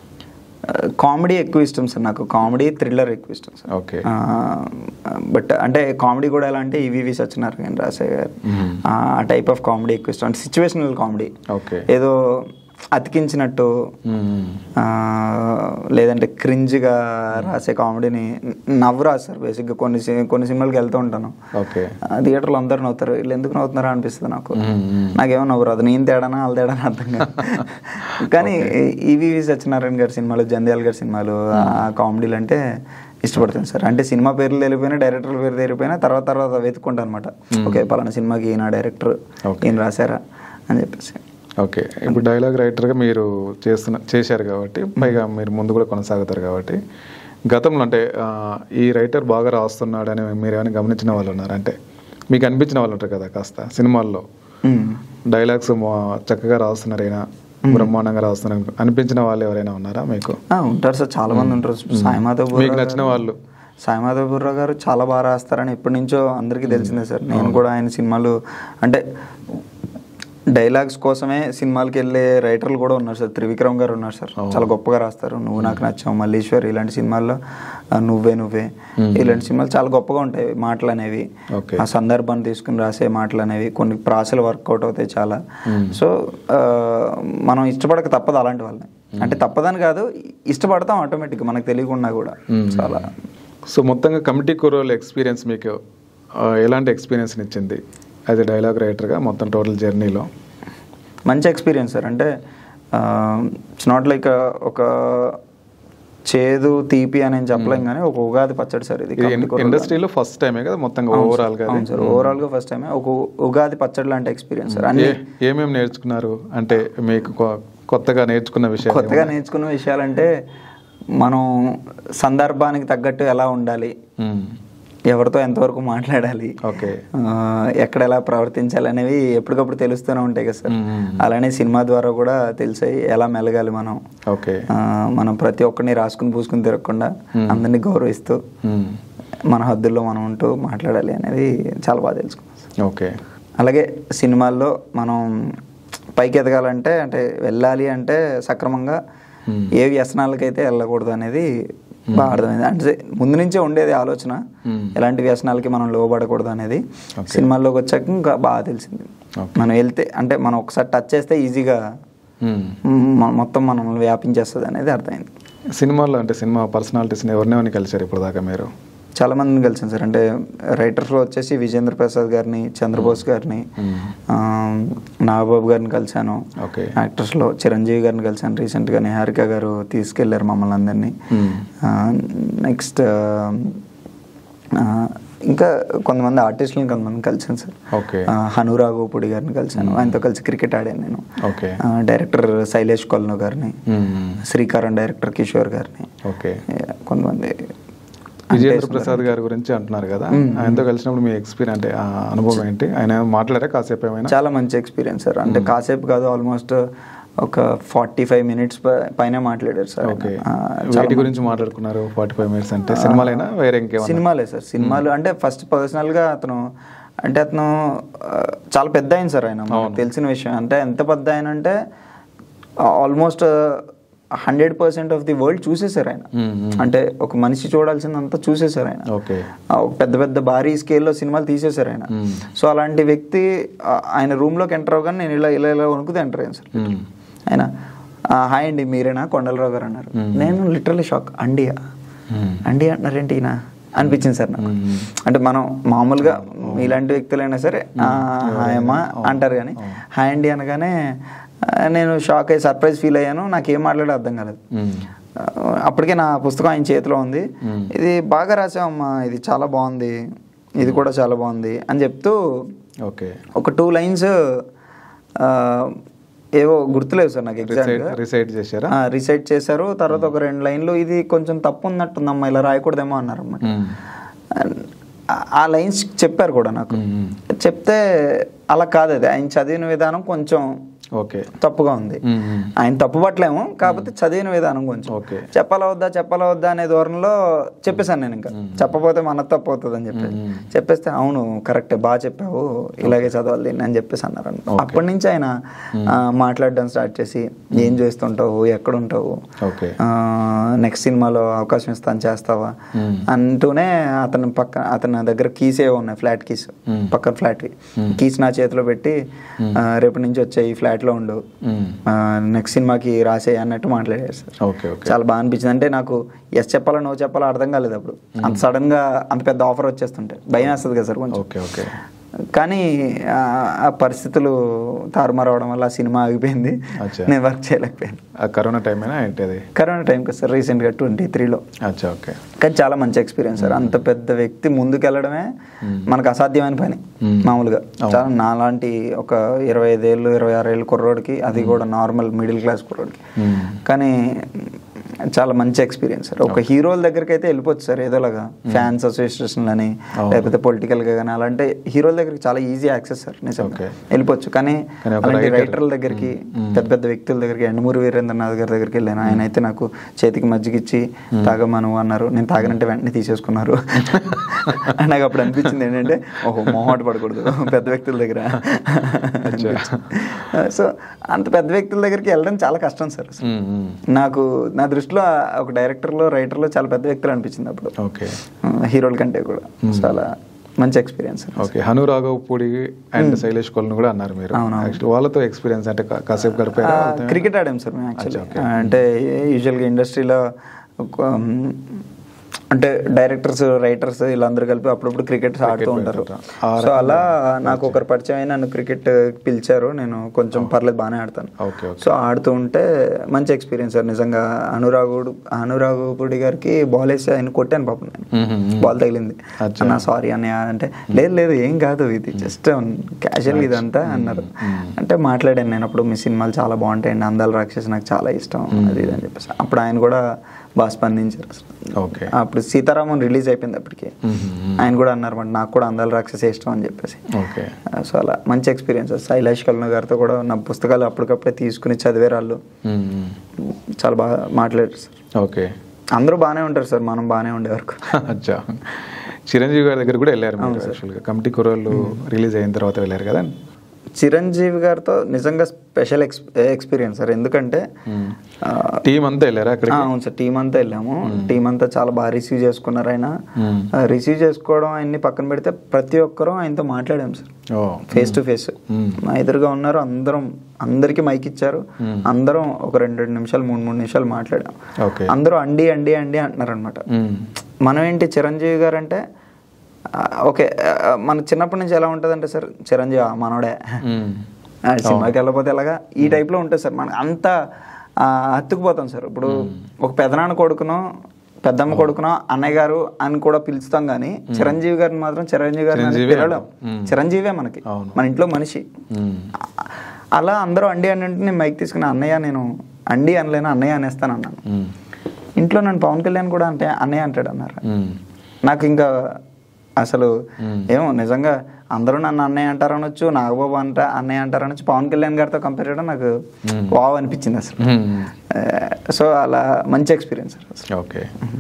కామెడీ ఎక్కువ ఇష్టం సార్ నాకు కామెడీ థ్రిల్లర్ ఎక్కువ ఇష్టం సార్ ఓకే బట్ అంటే కామెడీ కూడా ఎలా అంటే ఈవీవి సత్యనారాయణ రాసే గారు మ్మ్. ఆ టైప్ ఆఫ్ కామెడీ ఎక్కువ ఇష్టం అంటే సిచ్యువేషనల్ కామెడీ ఓకే ఏదో అతికించినట్టు మ్మ్. ఆ, లేదంటే క్రింజ్గా రాసే కామెడీని నవ్వు రాస్తారు బేసిక్గా కొన్ని సి- కొన్ని సినిమాలకి వెళ్తూ ఉంటాను ఓకే ఆ, థియేటర్లో అందరు నవ్వుతారు వీళ్ళు ఎందుకు నవ్వుతున్నారా అనిపిస్తుంది నాకు మ్మ్. నాకేమో నవ్వు రాదు నేను తేడానా వాళ్ళ తేడానా అర్థం కాదు కానీ ఈవీవి సత్యనారాయణ గారి సినిమాలు జంధ్యాల గారి సినిమాలు ఆ కామెడీలు అంటే ఇష్టపడతాను సార్ అంటే సినిమా పేర్లు తెలియపోయినా డైరెక్టర్ పేరు తెలియపోయినా తర్వాత తర్వాత వెతుక్కుంటాను అనమాట ఓకే పలానా సినిమాకి ఈయన డైరెక్టర్ Okay. ఈయన రాశారా అని చెప్పేసి ఓకే ఇప్పుడు డైలాగ్ రైటర్గా మీరు చేస్తున్న చేశారు కాబట్టి పైగా మీరు ముందు కూడా కొనసాగుతారు కాబట్టి గతంలో అంటే ఆ, ఈ రైటర్ బాగా రాస్తున్నాడని మీరు ఏమైనా గమనించిన వాళ్ళు ఉన్నారు అంటే మీకు అనిపించిన వాళ్ళు ఉంటారు కదా కాస్త సినిమాల్లో మ్మ్. డైలాగ్స్ మా- చక్కగా రాస్తున్నారైనా బ్రహ్మాండంగా రాస్తున్నారు అనిపించిన వాళ్ళు ఎవరైనా ఉన్నారా మీకు ఆ, ఉంటారు సార్ చాలా మంది ఉంటారు సాయిమాధవ్ మీకు బుర్రా నచ్చిన గారు- వాళ్ళు సాయిమాధవ్ బుర్రా గారు చాలా బాగా రాస్తారని ఎప్పటి నుంచో అందరికీ తెలిసిందే సార్ నేను కూడా ఆయన సినిమాలు అంటే డైలాగ్స్ కోసమే సినిమాలకి వెళ్ళే రైటర్లు కూడా ఉన్నారు సార్ త్రివిక్రమ్ గారు ఉన్నారు సార్ చాలా గొప్పగా రాస్తారు నువ్వు నాకు నచ్చావు మల్లీశ్వర్ ఇలాంటి సినిమాల్లో ఆ, నువ్వే నువ్వే ఇలాంటి సినిమాలు చాలా గొప్పగా ఉంటాయి మాటలు అనేవి ఓకే ఆ సందర్భాన్ని తీసుకుని రాసే మాటలు అనేవి కొన్ని ప్రాసలు వర్కౌట్ అవుతాయి చాలా సో ఆ, మనం ఇష్టపడక తప్పదు అలాంటి వాళ్ళని అంటే తప్పదని కాదు ఇష్టపడతాం ఆటోమేటిక్గా మనకు తెలియకుండా కూడా చాలా సో మొత్తంగా కమిటీ కురోల్ ఎక్స్పీరియన్స్ మీకు ఆ, ఎలాంటి ఎక్స్పీరియన్స్ ఇచ్చింది యాజ్ ఎ డైలాగ్ రైటర్గా మొత్తం టోటల్ జర్నీలో మంచి ఎక్స్పీరియన్స్ సార్ అంటే ఇట్స్ నాట్ లైక్ ఒక చేదు తీపి అని నేను చెప్పలేం కానీ ఒక ఉగాది పచ్చడి సార్ ఇది కమిటీ కూరలో. ఇండస్ట్రీలో ఫస్ట్ టైమే కదా మొత్తంగా ఓవరాల్ గా అవును సార్ ఓవరాల్ గా ఫస్ట్ టైం ఒక ఉగాది పచ్చడి లాంటి ఎక్స్పీరియన్స్ సార్ అన్ని ఏ- ఏమేమి నేర్చుకున్నారు అంటే మీకు కొ- కొత్తగా నేర్చుకున్న విషయాలు కొత్తగా నేర్చుకున్న విషయాలంటే మనం సందర్భానికి తగ్గట్టు ఎలా ఉండాలి మ్మ్. ఎవరితో ఎంతవరకు మాట్లాడాలి ఓకే ఆ, ఎక్కడ ఎలా ప్రవర్తించాలి అనేవి ఎప్పటికప్పుడు తెలుస్తూనే ఉంటాయి కదా సార్ మ్మ్. అలానే సినిమా ద్వారా కూడా తెలిసాయి ఎలా మెలగాలి మనం ఓకే ఆ, మనం ప్రతి ఒక్కరిని రాసుకుని పూసుకుని తిరగకుండా అందరినీ గౌరవిస్తూ మ్మ్. మన హద్దుల్లో మనం ఉంటూ మాట్లాడాలి అనేది చాలా బాగా తెలుసుకున్నాం సార్. ఓకే అలాగే సినిమాల్లో మనం పైకి ఎదగాలంటే అంటే వెళ్ళాలి అంటే సక్రమంగా మ్మ్. ఏ వ్యసనాలకైతే వెళ్ళకూడదు అనేది బాగా అర్థమైంది అంటే ముందు నుంచే ఉండేది ఆలోచన మ్మ్. ఎలాంటి వ్యసనాలకి మనం లోబడకూడదు అనేది Okay. సినిమాల్లోకి వచ్చాక ఇంకా బాగా తెలిసింది Okay. మనం వెళ్తే అంటే మనం ఒకసారి టచ్ చేస్తే ఈజీగా మ్మ్. మ- మొత్తం మనం వ్యాపించేస్తుంది అనేది అర్థమైంది సినిమాల్లో అంటే సినిమా పర్సనాలిటీస్ని ఎవరినెవరిని కలిసారు ఇప్పుడు దాకా మీరు చాలా మందిని కలిసాను సార్ అంటే రైటర్స్లో వచ్చేసి విజేంద్ర ప్రసాద్ గారిని చంద్రబోస్ గారిని మ్మ్. ఆ, నాగబాబు గారిని కలిశాను ఓకే యాక్టర్స్లో చిరంజీవి గారిని కలిశాను రీసెంట్గా నిహారిక గారు తీసుకెళ్లారు మమ్మల్ని అందరినీ మ్మ్. నెక్స్ట్ ఇంకా కొంతమంది ఆర్టిస్టులను కొంతమంది కలిసాను సార్ ఓకే ఆ, హనురాఘోపుడి గారిని కలిసాను ఆయనతో కలిసి క్రికెట్ ఆడాను నేను ఓకే ఆ, డైరెక్టర్ శైలేష్ కొల్నో గారిని శ్రీకారం డైరెక్టర్ కిషోర్ గారిని ఓకే ఏ, కొంతమంది విజేంద్ర ప్రసాద్ గారి గురించి అంటున్నారు కదా ఆయనతో కలిసినప్పుడు మీ ఎక్స్పీరియన్స్ అంటే ఆ అనుభవం ఏంటి ఆయన మాట్లాడారా కాసేపు ఏమైనా చాలా మంచి ఎక్స్పీరియన్స్ సార్ అంటే కాసేపు కాదు ఆల్మోస్ట్ ఒక ఫార్టీ ఫైవ్ మినిట్స్ పైన మాట్లాడారు సార్ ఆయన. ఓకే ఆ, వేటి గురించి మాట్లాడుకున్నారు ఫార్టీ ఫైవ్ మినిట్స్ అంటే సినిమాలైనా వేరే ఇంకేమైనా సినిమాలే సార్ సినిమాలు అంటే ఫస్ట్ పర్సనల్గా అతను అంటే అతను ఆ, చాలా పెద్ద ఆయన సార్ ఆయన మనకు తెలిసిన విషయం అంటే ఎంత పెద్ద ఆయన అంటే almost hundred percent of the world చూసేసారు ఆయన మ్మ్, మ్మ్. అంటే ఒక మనిషి చూడాల్సిందంతా చూసేసారు ఆయన ఓకే ఆ, ఒక పెద్ద పెద్ద భారీ స్కేల్లో సినిమాలు తీసేశారు ఆయన మ్మ్. సో అలాంటి వ్యక్తి ఆ, ఆయన రూమ్లోకి ఎంటర్ అవ్వగానే నేను ఇలా ఇలా ఇలా వణుకుతే ఎంటర్ అయ్యాను సార్ మ్మ్. ఆయన "ఆ, హాయ్ అండి మీరేనా కొండలరావు గారు అన్నారు నేను లిటరలీ షాక్ అండియా మ్మ్. అండి అంటున్నారేంటి ఈయన అనిపించింది సార్ నాకు మ్మ్. అంటే మనం మామూలుగా ఇలాంటి వ్యక్తులైనా సరే "ఆ, హాయ్ అమ్మా అంటారు కానీ హాయ్ అండి అనగానే ఆ, నేను షాక్ అయ్యి సర్ప్రైజ్ ఫీల్ అయ్యాను నాకు ఏం మాట్లాడో అర్థం కాలేదు మ్మ్. ఆ, అప్పటికే నా పుస్తకం ఆయన చేతిలో ఉంది ఇది బాగా రాసావమ్మా ఇది చాలా బాగుంది ఇది కూడా చాలా బాగుంది అని చెప్తూ ఓకే ఒక టూ లైన్స్ ఏవో గుర్తులేవు సార్ నాకు ఎగ్జాక్ట్గా రిసైడ్ చేశారా రిసైట్ చేశారు తర్వాత ఒక రెండు లైన్లు ఇది కొంచెం తప్పు ఉన్నట్టుందమ్మా ఇలా రాయకూడదేమో అన్నారు అన్నమాట మ్మ్. ఆ- ఆ లైన్స్ చెప్పారు కూడా నాకు మ్మ్. చెప్తే అలా కాదు అది ఆయన చదివిన విధానం కొంచెం ఓకే తప్పుగా ఉంది మ్మ్. ఆయన తప్పు పట్టలేము కాకపోతే చదివిన విధానం కొంచెం ఓకే చెప్పాలా వద్దా చెప్పాలా వద్దా అనే ధోరణిలో చెప్పేశాను నేను ఇంకా చెప్పకపోతే మన తప్పు అవుతుంది అని చెప్పేసి చెప్పేస్తే అవును కరెక్టే బాగా చెప్పావు ఇలాగే చదవాలి దీన్ని అని చెప్పేసి అన్నారు అన్నమాట. అప్పటి నుంచి ఆయన ఆ, మాట్లాడడం స్టార్ట్ చేసి ఏం చేస్తుంటావు ఎక్కడ ఉంటావు ఓకే నెక్స్ట్ సినిమాలో అవకాశం ఇస్తాను చేస్తావా మ్మ్. అంటూనే అతను పక్క అతని దగ్గర కీస్ ఏవో ఉన్నాయి ఫ్లాట్ కీస్ మ్మ్. పక్కన ఫ్లాట్వి కీస్ నా చేతిలో పెట్టి ఆ, రేపటి నుంచి వచ్చే ఈ ఫ్లాట్లో ఉండు మ్మ్. నెక్స్ట్ సినిమాకి రాసే అన్నట్టు మాట్లాడారు సార్ ఓకే ఓకే చాలా బాగా అనిపించింది అంటే నాకు ఎస్ చెప్పాలో నో చెప్పాలో అర్థం కాలేదు అప్పుడు అంత సడన్ గా అంత పెద్ద ఆఫర్ వచ్చేస్తుంటే భయం వేస్తుంది కదా సార్ కొంచెం ఓకే ఓకే కానీ ఆ ఆ పరిస్థితులు తారుమారు అవడం వల్ల ఆ సినిమా ఆగిపోయింది అచ్చా. నేను వర్క్ చేయలేకపోయాను ఆ కరోనా టైం అయినా ఏంటి అది కరోనా టైం కదా సార్ రీసెంట్గా ట్వంటీ త్రీలో అచ్చా ఓకే కానీ చాలా మంచి ఎక్స్పీరియన్స్ సార్ అంత పెద్ద వ్యక్తి ముందుకెళ్ళడమే మనకు అసాధ్యమైన పని మ్మ్. మామూలుగా చాలా నాలాంటి ఒక ఇరవై ఐదేళ్ళు ఇరవై ఆరు ఏళ్ళు కుర్రోడికి అది కూడా నార్మల్ మిడిల్ క్లాస్ కుర్రోడికి మ్మ్. కానీ చాలా మంచి ఎక్స్పీరియన్స్ సార్ ఒక హీరోల దగ్గరికి అయితే వెళ్ళిపోవచ్చు సార్ ఏదోలాగా ఫ్యాన్స్ అసోసియేషన్ అని అవును. లేకపోతే పొలిటికల్ గా కానీ అలాంటి హీరోల దగ్గరికి చాలా ఈజీ యాక్సెస్ సార్ నిజంగా Okay. వెళ్ళిపోవచ్చు కానీ కానీ ఒక అలాంటి writer- రైటర్ల దగ్గరికి పెద్ద పెద్ద వ్యక్తుల దగ్గరికి ఎండమూరి వీరేంద్రనాథ్ గారి దగ్గరికి వెళ్ళాను ఆయన అయితే నాకు చేతికి మజ్జిగ ఇచ్చి తాగమను అన్నారు నేను తాగనంటే వెంటనే తీసేసుకున్నారు నాకు అప్పుడు అనిపించింది ఏంటంటే ఓహో మొహాట పడకూడదు పెద్ద వ్యక్తుల దగ్గర సో అంత పెద్ద వ్యక్తుల దగ్గరికి వెళ్ళడం చాలా కష్టం సార్ అసలు. మ్మ్. మ్మ్. నాకు నా దృష్టిలో ఒక డైరెక్టర్లో రైటర్లో చాలా పెద్ద వ్యక్తులు అనిపించింది అప్పుడు ఓకే హీరోల కంటే కూడా చాలా మంచి experience okay Hanu Raghavapudi and Sailesh Kolanu కూడా అన్నారు మీరు Actually వాళ్ళతో ఎక్స్పీరియన్స్ అంటే కా- కాసేపు గడిపారా వాళ్ళతో? క్రికెట్ ఆడాం సార్ మేము యాక్చువల్లీ అంటే యూజువల్గా ఇండస్ట్రీలో అంటే డైరెక్టర్స్ రైటర్స్ వీళ్ళందరూ కలిపి అప్పుడప్పుడు క్రికెట్ ఆడుతూ ఉంటారు సో అలా నాకు ఒకరు పరిచయం అయిన నన్ను క్రికెట్ పిలిచారు నేను కొంచెం పర్లేదు బాగానే ఆడతాను ఓకే ఓకే సో ఆడుతూ ఉంటే మంచి ఎక్స్పీరియన్స్ సార్ నిజంగా అనురాగుడు అనురాగుపుడి గారికి బాల్ వేసి ఆయన కొట్టాను పాపం నేను మ్మ్. బాల్ తగిలింది అన్న సారీ అన్నయ్య అంటే లేదు లేదు ఏం కాదు ఇది జస్ట్ క్యాజువల్ ఇదంతా అన్నారు అంటే మాట్లాడాను నేను అప్పుడు మీ సినిమాలు చాలా బాగుంటాయండి అందాల రాక్షసి నాకు చాలా ఇష్టం అది ఇది అని చెప్పేసి అప్పుడు ఆయన కూడా బాగా స్పందించారు అసలు ఓకే అప్పుడు సీతారామన్ రిలీజ్ అయిపోయింది అప్పటికి మ్మ్. ఆయన కూడా అన్నారు "మరి నాకు కూడా అందాల రాక్షసి ఇష్టం అని చెప్పేసి ఓకే సో అలా మంచి ఎక్స్పీరియన్స్ శైలాష్ కల్న గారితో కూడా నా పుస్తకాలు అప్పటికప్పుడే తీసుకుని చదివేరు వాళ్ళు మ్మ్. చాలా బాగా మాట్లాడారు సార్ ఓకే అందరూ బాగానే ఉంటారు సార్ మనం బాగానే ఉండే వరకు అచ్చా చిరంజీవి గారి దగ్గర కూడా వెళ్ళారు మీరు యాక్చువల్గా కమిటీ కుర్రోళ్ళు రిలీజ్ అయిన తర్వాత వెళ్ళారు కదా చిరంజీవి గారితో నిజంగా స్పెషల్ ఎక్స్ ఎక్స్పీరియన్స్ సార్ ఎందుకంటే ఆ, టీం అంతా వెళ్ళారా అక్కడ ఆ, అవును సార్ టీం అంతా వెళ్ళాము టీం అంతా చాలా బాగా రిసీవ్ చేసుకున్నారు ఆయన రిసీవ్ చేసుకోవడం ఆయన్ని పక్కన పెడితే ప్రతి ఒక్కరూ ఆయనతో మాట్లాడాం సార్ ఓ ఫేస్ టు ఫేస్ మ్మ్. మా ఎదురుగా ఉన్నారు అందరం అందరికి మైక్ ఇచ్చారు అందరం ఒక రెండు రెండు నిమిషాలు మూడు మూడు నిమిషాలు మాట్లాడాం ఓకే అందరూ అండి అండి అండి అంటున్నారు అనమాట మ్మ్. మనం ఏంటి చిరంజీవి గారు అంటే ఆ, ఓకే ఆ, మన చిన్నప్పటి నుంచి ఎలా ఉంటుందంటే సార్ చిరంజీవి ఆ, మనోడే మ్మ్. ఆ, సినిమాకి వెళ్ళకపోతే ఎలాగా ఈ టైప్లో ఉంటుంది సార్ మన అంత ఆ, హత్తుకుపోతాం సార్ ఇప్పుడు ఒక పెదనాన్న కొడుకునో పెద్దమ్మ కొడుకునో అన్నయ్య గారు అని కూడా పిలుస్తాం కానీ చిరంజీవి గారిని మాత్రం చిరంజీవి గారిని అని పిలవలేం చిరంజీవే మనకి మన ఇంట్లో మనిషి మ్మ్. అలా అందరూ అండి అని అంటే నేను మైక్ తీసుకుని అన్నయ్య నేను అండి అనలేను అన్నయ్య అనేస్తాను అన్నాను మ్మ్. ఇంట్లో నన్ను పవన్ కళ్యాణ్ కూడా అంటే అన్నయ్య అంటాడు అన్నారు మ్మ్. నాకు ఇంకా అసలు ఏమో నిజంగా అందరూ నన్ను అన్నయ్య అంటారు అనొచ్చు నాగబాబు అంట అన్నయ్య అంటారు అనొచ్చు పవన్ కళ్యాణ్ గారితో కంపేర్ చేయడం నాకు వావ్ అనిపించింది అసలు మ్మ్. సో అలా మంచి ఎక్స్పీరియన్స్ అసలు ఓకే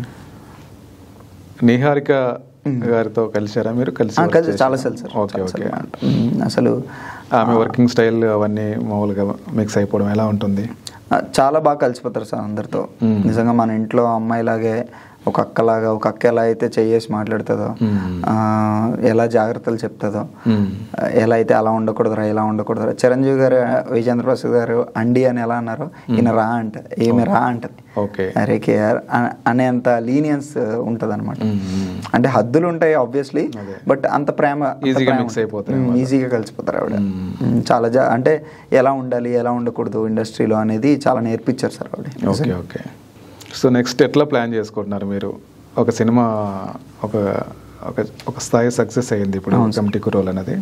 నిహారిక గారితో కలిసారా మీరు కలిసి ఆ, work కలిసి చేశారా? చాలా సార్లు సార్ ఓకే చాలా ఓకే సార్లు. మ్మ్. అసలు ఆమె వర్కింగ్ స్టైల్ అవన్నీ మామూలుగా మిక్స్ అయిపోవడం ఎలా ఉంటుంది ఆ, చాలా బాగా కలిసిపోతారు సార్ అందరితో నిజంగా మన ఇంట్లో అమ్మాయిలాగే ఒక అక్కలాగా ఒక అక్క ఎలా అయితే చెయ్యేసి మాట్లాడుతుందో ఆ, ఎలా జాగ్రత్తలు చెప్తుందో మ్మ్. ఆ, ఎలా అయితే అలా ఉండకూడదురా ఇలా ఉండకూడదురా చిరంజీవి గారు విజేంద్ర ప్రసాద్ గారు అండి అని ఎలా అన్నారు ఈయన రా అంట ఏమి రా అంటది ఓకే అరే కేఆర్ అ- అనేంత లీనియన్స్ ఉంటుంది అనమాట అంటే హద్దులు ఉంటాయి ఆబ్వియస్లీ బట్ అంత ప్రేమ అంత Easy గా ప్రేమ mix ఉంటుంది. అయిపోతారు మ్మ్, ఈజీగా కలిసిపోతారు ఆవిడ మ్మ్, చాలా జా అంటే ఎలా ఉండాలి ఎలా ఉండకూడదు ఇండస్ట్రీలో అనేది చాలా నేర్పించారు సార్ ఆవిడ ఓకే ఓకే సో నెక్స్ట్ ఎట్లా ప్లాన్ చేసుకుంటున్నారు మీరు ఒక సినిమా ఒక ఒక ఒక స్థాయి సక్సెస్ అయ్యింది ఇప్పుడు కమిటీ రోల్ అనేది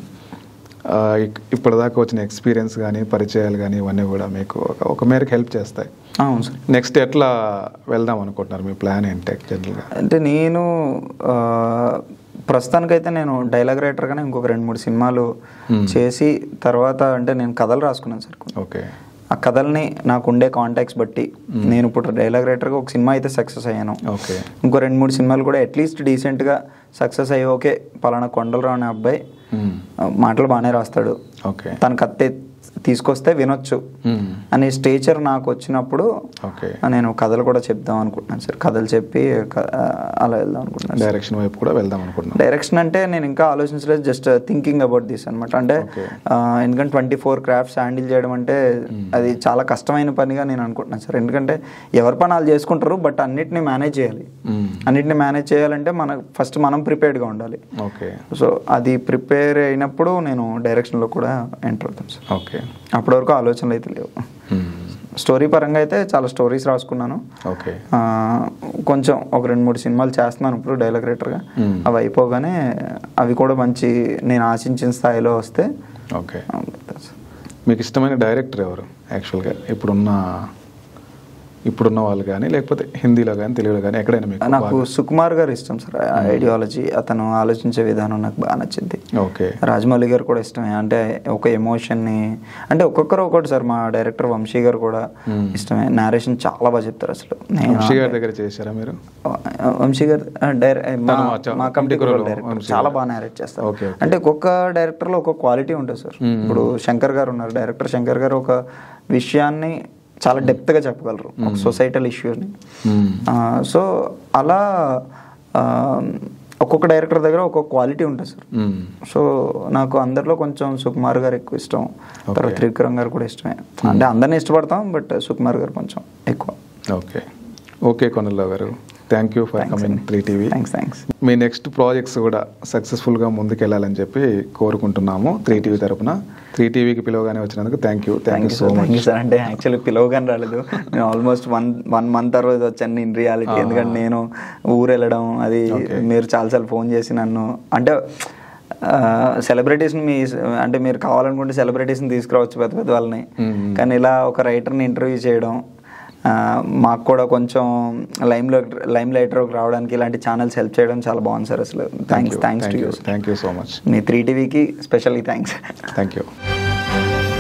ఆ, ఇక్- ఇప్పటిదాకా వచ్చిన ఎక్స్పీరియన్స్ కానీ పరిచయాలు కానీ ఇవన్నీ కూడా మీకు ఒక- ఒక మేరకు హెల్ప్ చేస్తాయి అవును సార్ నెక్స్ట్ ఎట్లా వెళ్దాం అనుకుంటున్నారు మీ ప్లాన్ ఏంటి జనరల్గా అంటే నేను ఆ, ప్రస్తుతానికైతే నేను డైలాగ్ రైటర్గానే ఇంకొక రెండు మూడు సినిమాలు చేసి తర్వాత అంటే నేను కథలు రాసుకున్నాను సార్ కొన్ని. ఓకే ఆ కథల్ని నాకు ఉండే కాంటాక్ట్స్ బట్టి నేను ఇప్పుడు డైలాగ్ రైటర్గా ఒక సినిమా అయితే సక్సెస్ అయ్యాను ఓకే ఇంకో రెండు మూడు సినిమాలు కూడా అట్లీస్ట్ డీసెంట్గా సక్సెస్ అయ్యి ఓకే పలానా కొండలరావు అనే అబ్బాయి మ్మ్. ఆ, మాటలు బాగానే రాస్తాడు ఓకే తన కత్తే తీసుకొస్తే వినొచ్చు మ్మ్. అనే స్టేచర్ నాకు వచ్చినప్పుడు ఓకే నేను కథలు కూడా చెప్దాం అనుకుంటున్నాను సార్ కథలు చెప్పి క- ఆ, అలా వెళ్దాం అనుకుంటున్నాను డైరెక్షన్ వైపు కూడా వెళ్దాం అనుకుంటున్నాం డైరెక్షన్ అంటే నేను ఇంకా ఆలోచించలేదు జస్ట్ థింకింగ్ అబౌట్ దిస్ అనమాట అంటే Okay. ఆ, ఎందుకంటే ట్వంటీ ఫోర్ క్రాఫ్ట్స్ హ్యాండిల్ చేయడం అంటే అది చాలా కష్టమైన పనిగా నేను అనుకుంటున్నాను సార్ ఎందుకంటే ఎవరి పని వాళ్ళు చేసుకుంటారు బట్ అన్నిటిని మేనేజ్ చేయాలి మ్మ్. అన్నిటిని మేనేజ్ చేయాలంటే మన ఫస్ట్ మనం ప్రిపేర్డ్గా ఉండాలి ఓకే సో అది ప్రిపేర్ అయినప్పుడు నేను డైరెక్షన్లో కూడా ఎంటర్ అవుతాను సార్ ఓకే అప్పటి వరకు ఆలోచనలు అయితే లేవు మ్మ్. స్టోరీ పరంగా అయితే చాలా స్టోరీస్ రాసుకున్నాను ఓకే ఆ, కొంచెం ఒక రెండు మూడు సినిమాలు చేస్తున్నాను ఇప్పుడు డైలాగ్ రైటర్గా మ్మ్. అవి అయిపోగానే అవి కూడా మంచి నేను ఆశించిన స్థాయిలో వస్తే ఓకే ఆ, వెళ్తాను సార్. మీకు ఇష్టమైన డైరెక్టర్ ఎవరు యాక్చువల్గా ఇప్పుడున్న ఇప్పుడున్న వాళ్ళు కానీ లేకపోతే హిందీలో కానీ తెలుగులో కానీ ఎక్కడైనా మీకు నాకు సుకుమార్ గారు ఇష్టం సార్ ఐడియాలజీ అతను ఆలోచించే విధానం నాకు బాగా నచ్చింది ఓకే రాజమౌళి గారు కూడా ఇష్టమే అంటే ఒక ఎమోషన్ని అంటే ఒక్కొక్కరు ఒక్కొక్కటి సార్ మా డైరెక్టర్ వంశీ గారు కూడా ఇష్టమే నేరేషన్ చాలా బాగా చెప్తారు అసలు నేను వంశీ గారి దగ్గర చేశారా మీరు వంశీ గారు ఆ, డైర- మా- తను వచ్చా- మా కమిటీ కమిటీ కూడా కూడా డైరెక్టర్ వంశీ చాలా గారు. బాగా నేరేట్ చేస్తారు ఓకే, ఓకే. అంటే ఒక్కొక్క డైరెక్టర్లో ఒక్కొక్క క్వాలిటీ ఉంటుంది సార్ ఇప్పుడు శంకర్ గారు ఉన్నారు డైరెక్టర్ శంకర్ గారు ఒక విషయాన్ని చాలా డెప్త్గా చెప్పగలరు ఒక సొసైటల్ ఇష్యూని మ్మ్. సో అలా ఆ, ఒక్కొక్క డైరెక్టర్ దగ్గర ఒక్కొక్క క్వాలిటీ ఉంటుంది సార్ మ్మ్. సో నాకు అందరిలో కొంచెం సుకుమార్ గారు ఎక్కువ ఇష్టం తర్వాత త్రివిక్రమ్ గారు కూడా ఇష్టమే అంటే అందరిని ఇష్టపడతాం బట్ సుకుమార్ గారు కొంచెం ఎక్కువ ఓకే ఓకే కొనల్లో గారు thank you for coming three TV thanks thanks మీ నెక్స్ట్ ప్రాజెక్ట్స్ కూడా సక్సెస్ఫుల్గా ముందుకెళ్ళాలని చెప్పి కోరుకుంటున్నాము త్రీ టీవీ తరపున త్రీ టీవీకి పిలవగానే వచ్చినందుకు thank you thank you so thank much you sir అంటే యాక్చువల్లీ పిలవగానే రాలేదు నేను ఆల్మోస్ట్ వన్ వన్ మంత్ తర్వాత వచ్చాను ఇన్ రియాలిటీ ఎందుకంటే నేను ఊరు వెళ్ళడం అది మీరు చాలాసార్లు ఫోన్ చేసి నన్ను అంటే సెలబ్రిటీస్ని మీ అంటే మీరు కావాలనుకుంటే సెలబ్రిటీస్ని తీసుకురావచ్చు పెద్ద పెద్ద వాళ్ళని కానీ ఇలా ఒక రైటర్ని ఇంటర్వ్యూ చేయడం ఆ, మాకు కూడా కొంచెం లైమ్ లైమ్ లైటర్కి రావడానికి ఇలాంటి ఛానల్స్ హెల్ప్ చేయడం చాలా బాగుంది సార్ అసలు thanks thanks to you thank you so much మీ త్రీ టీవీకి స్పెషల్లీ థ్యాంక్స్ థ్యాంక్ యూ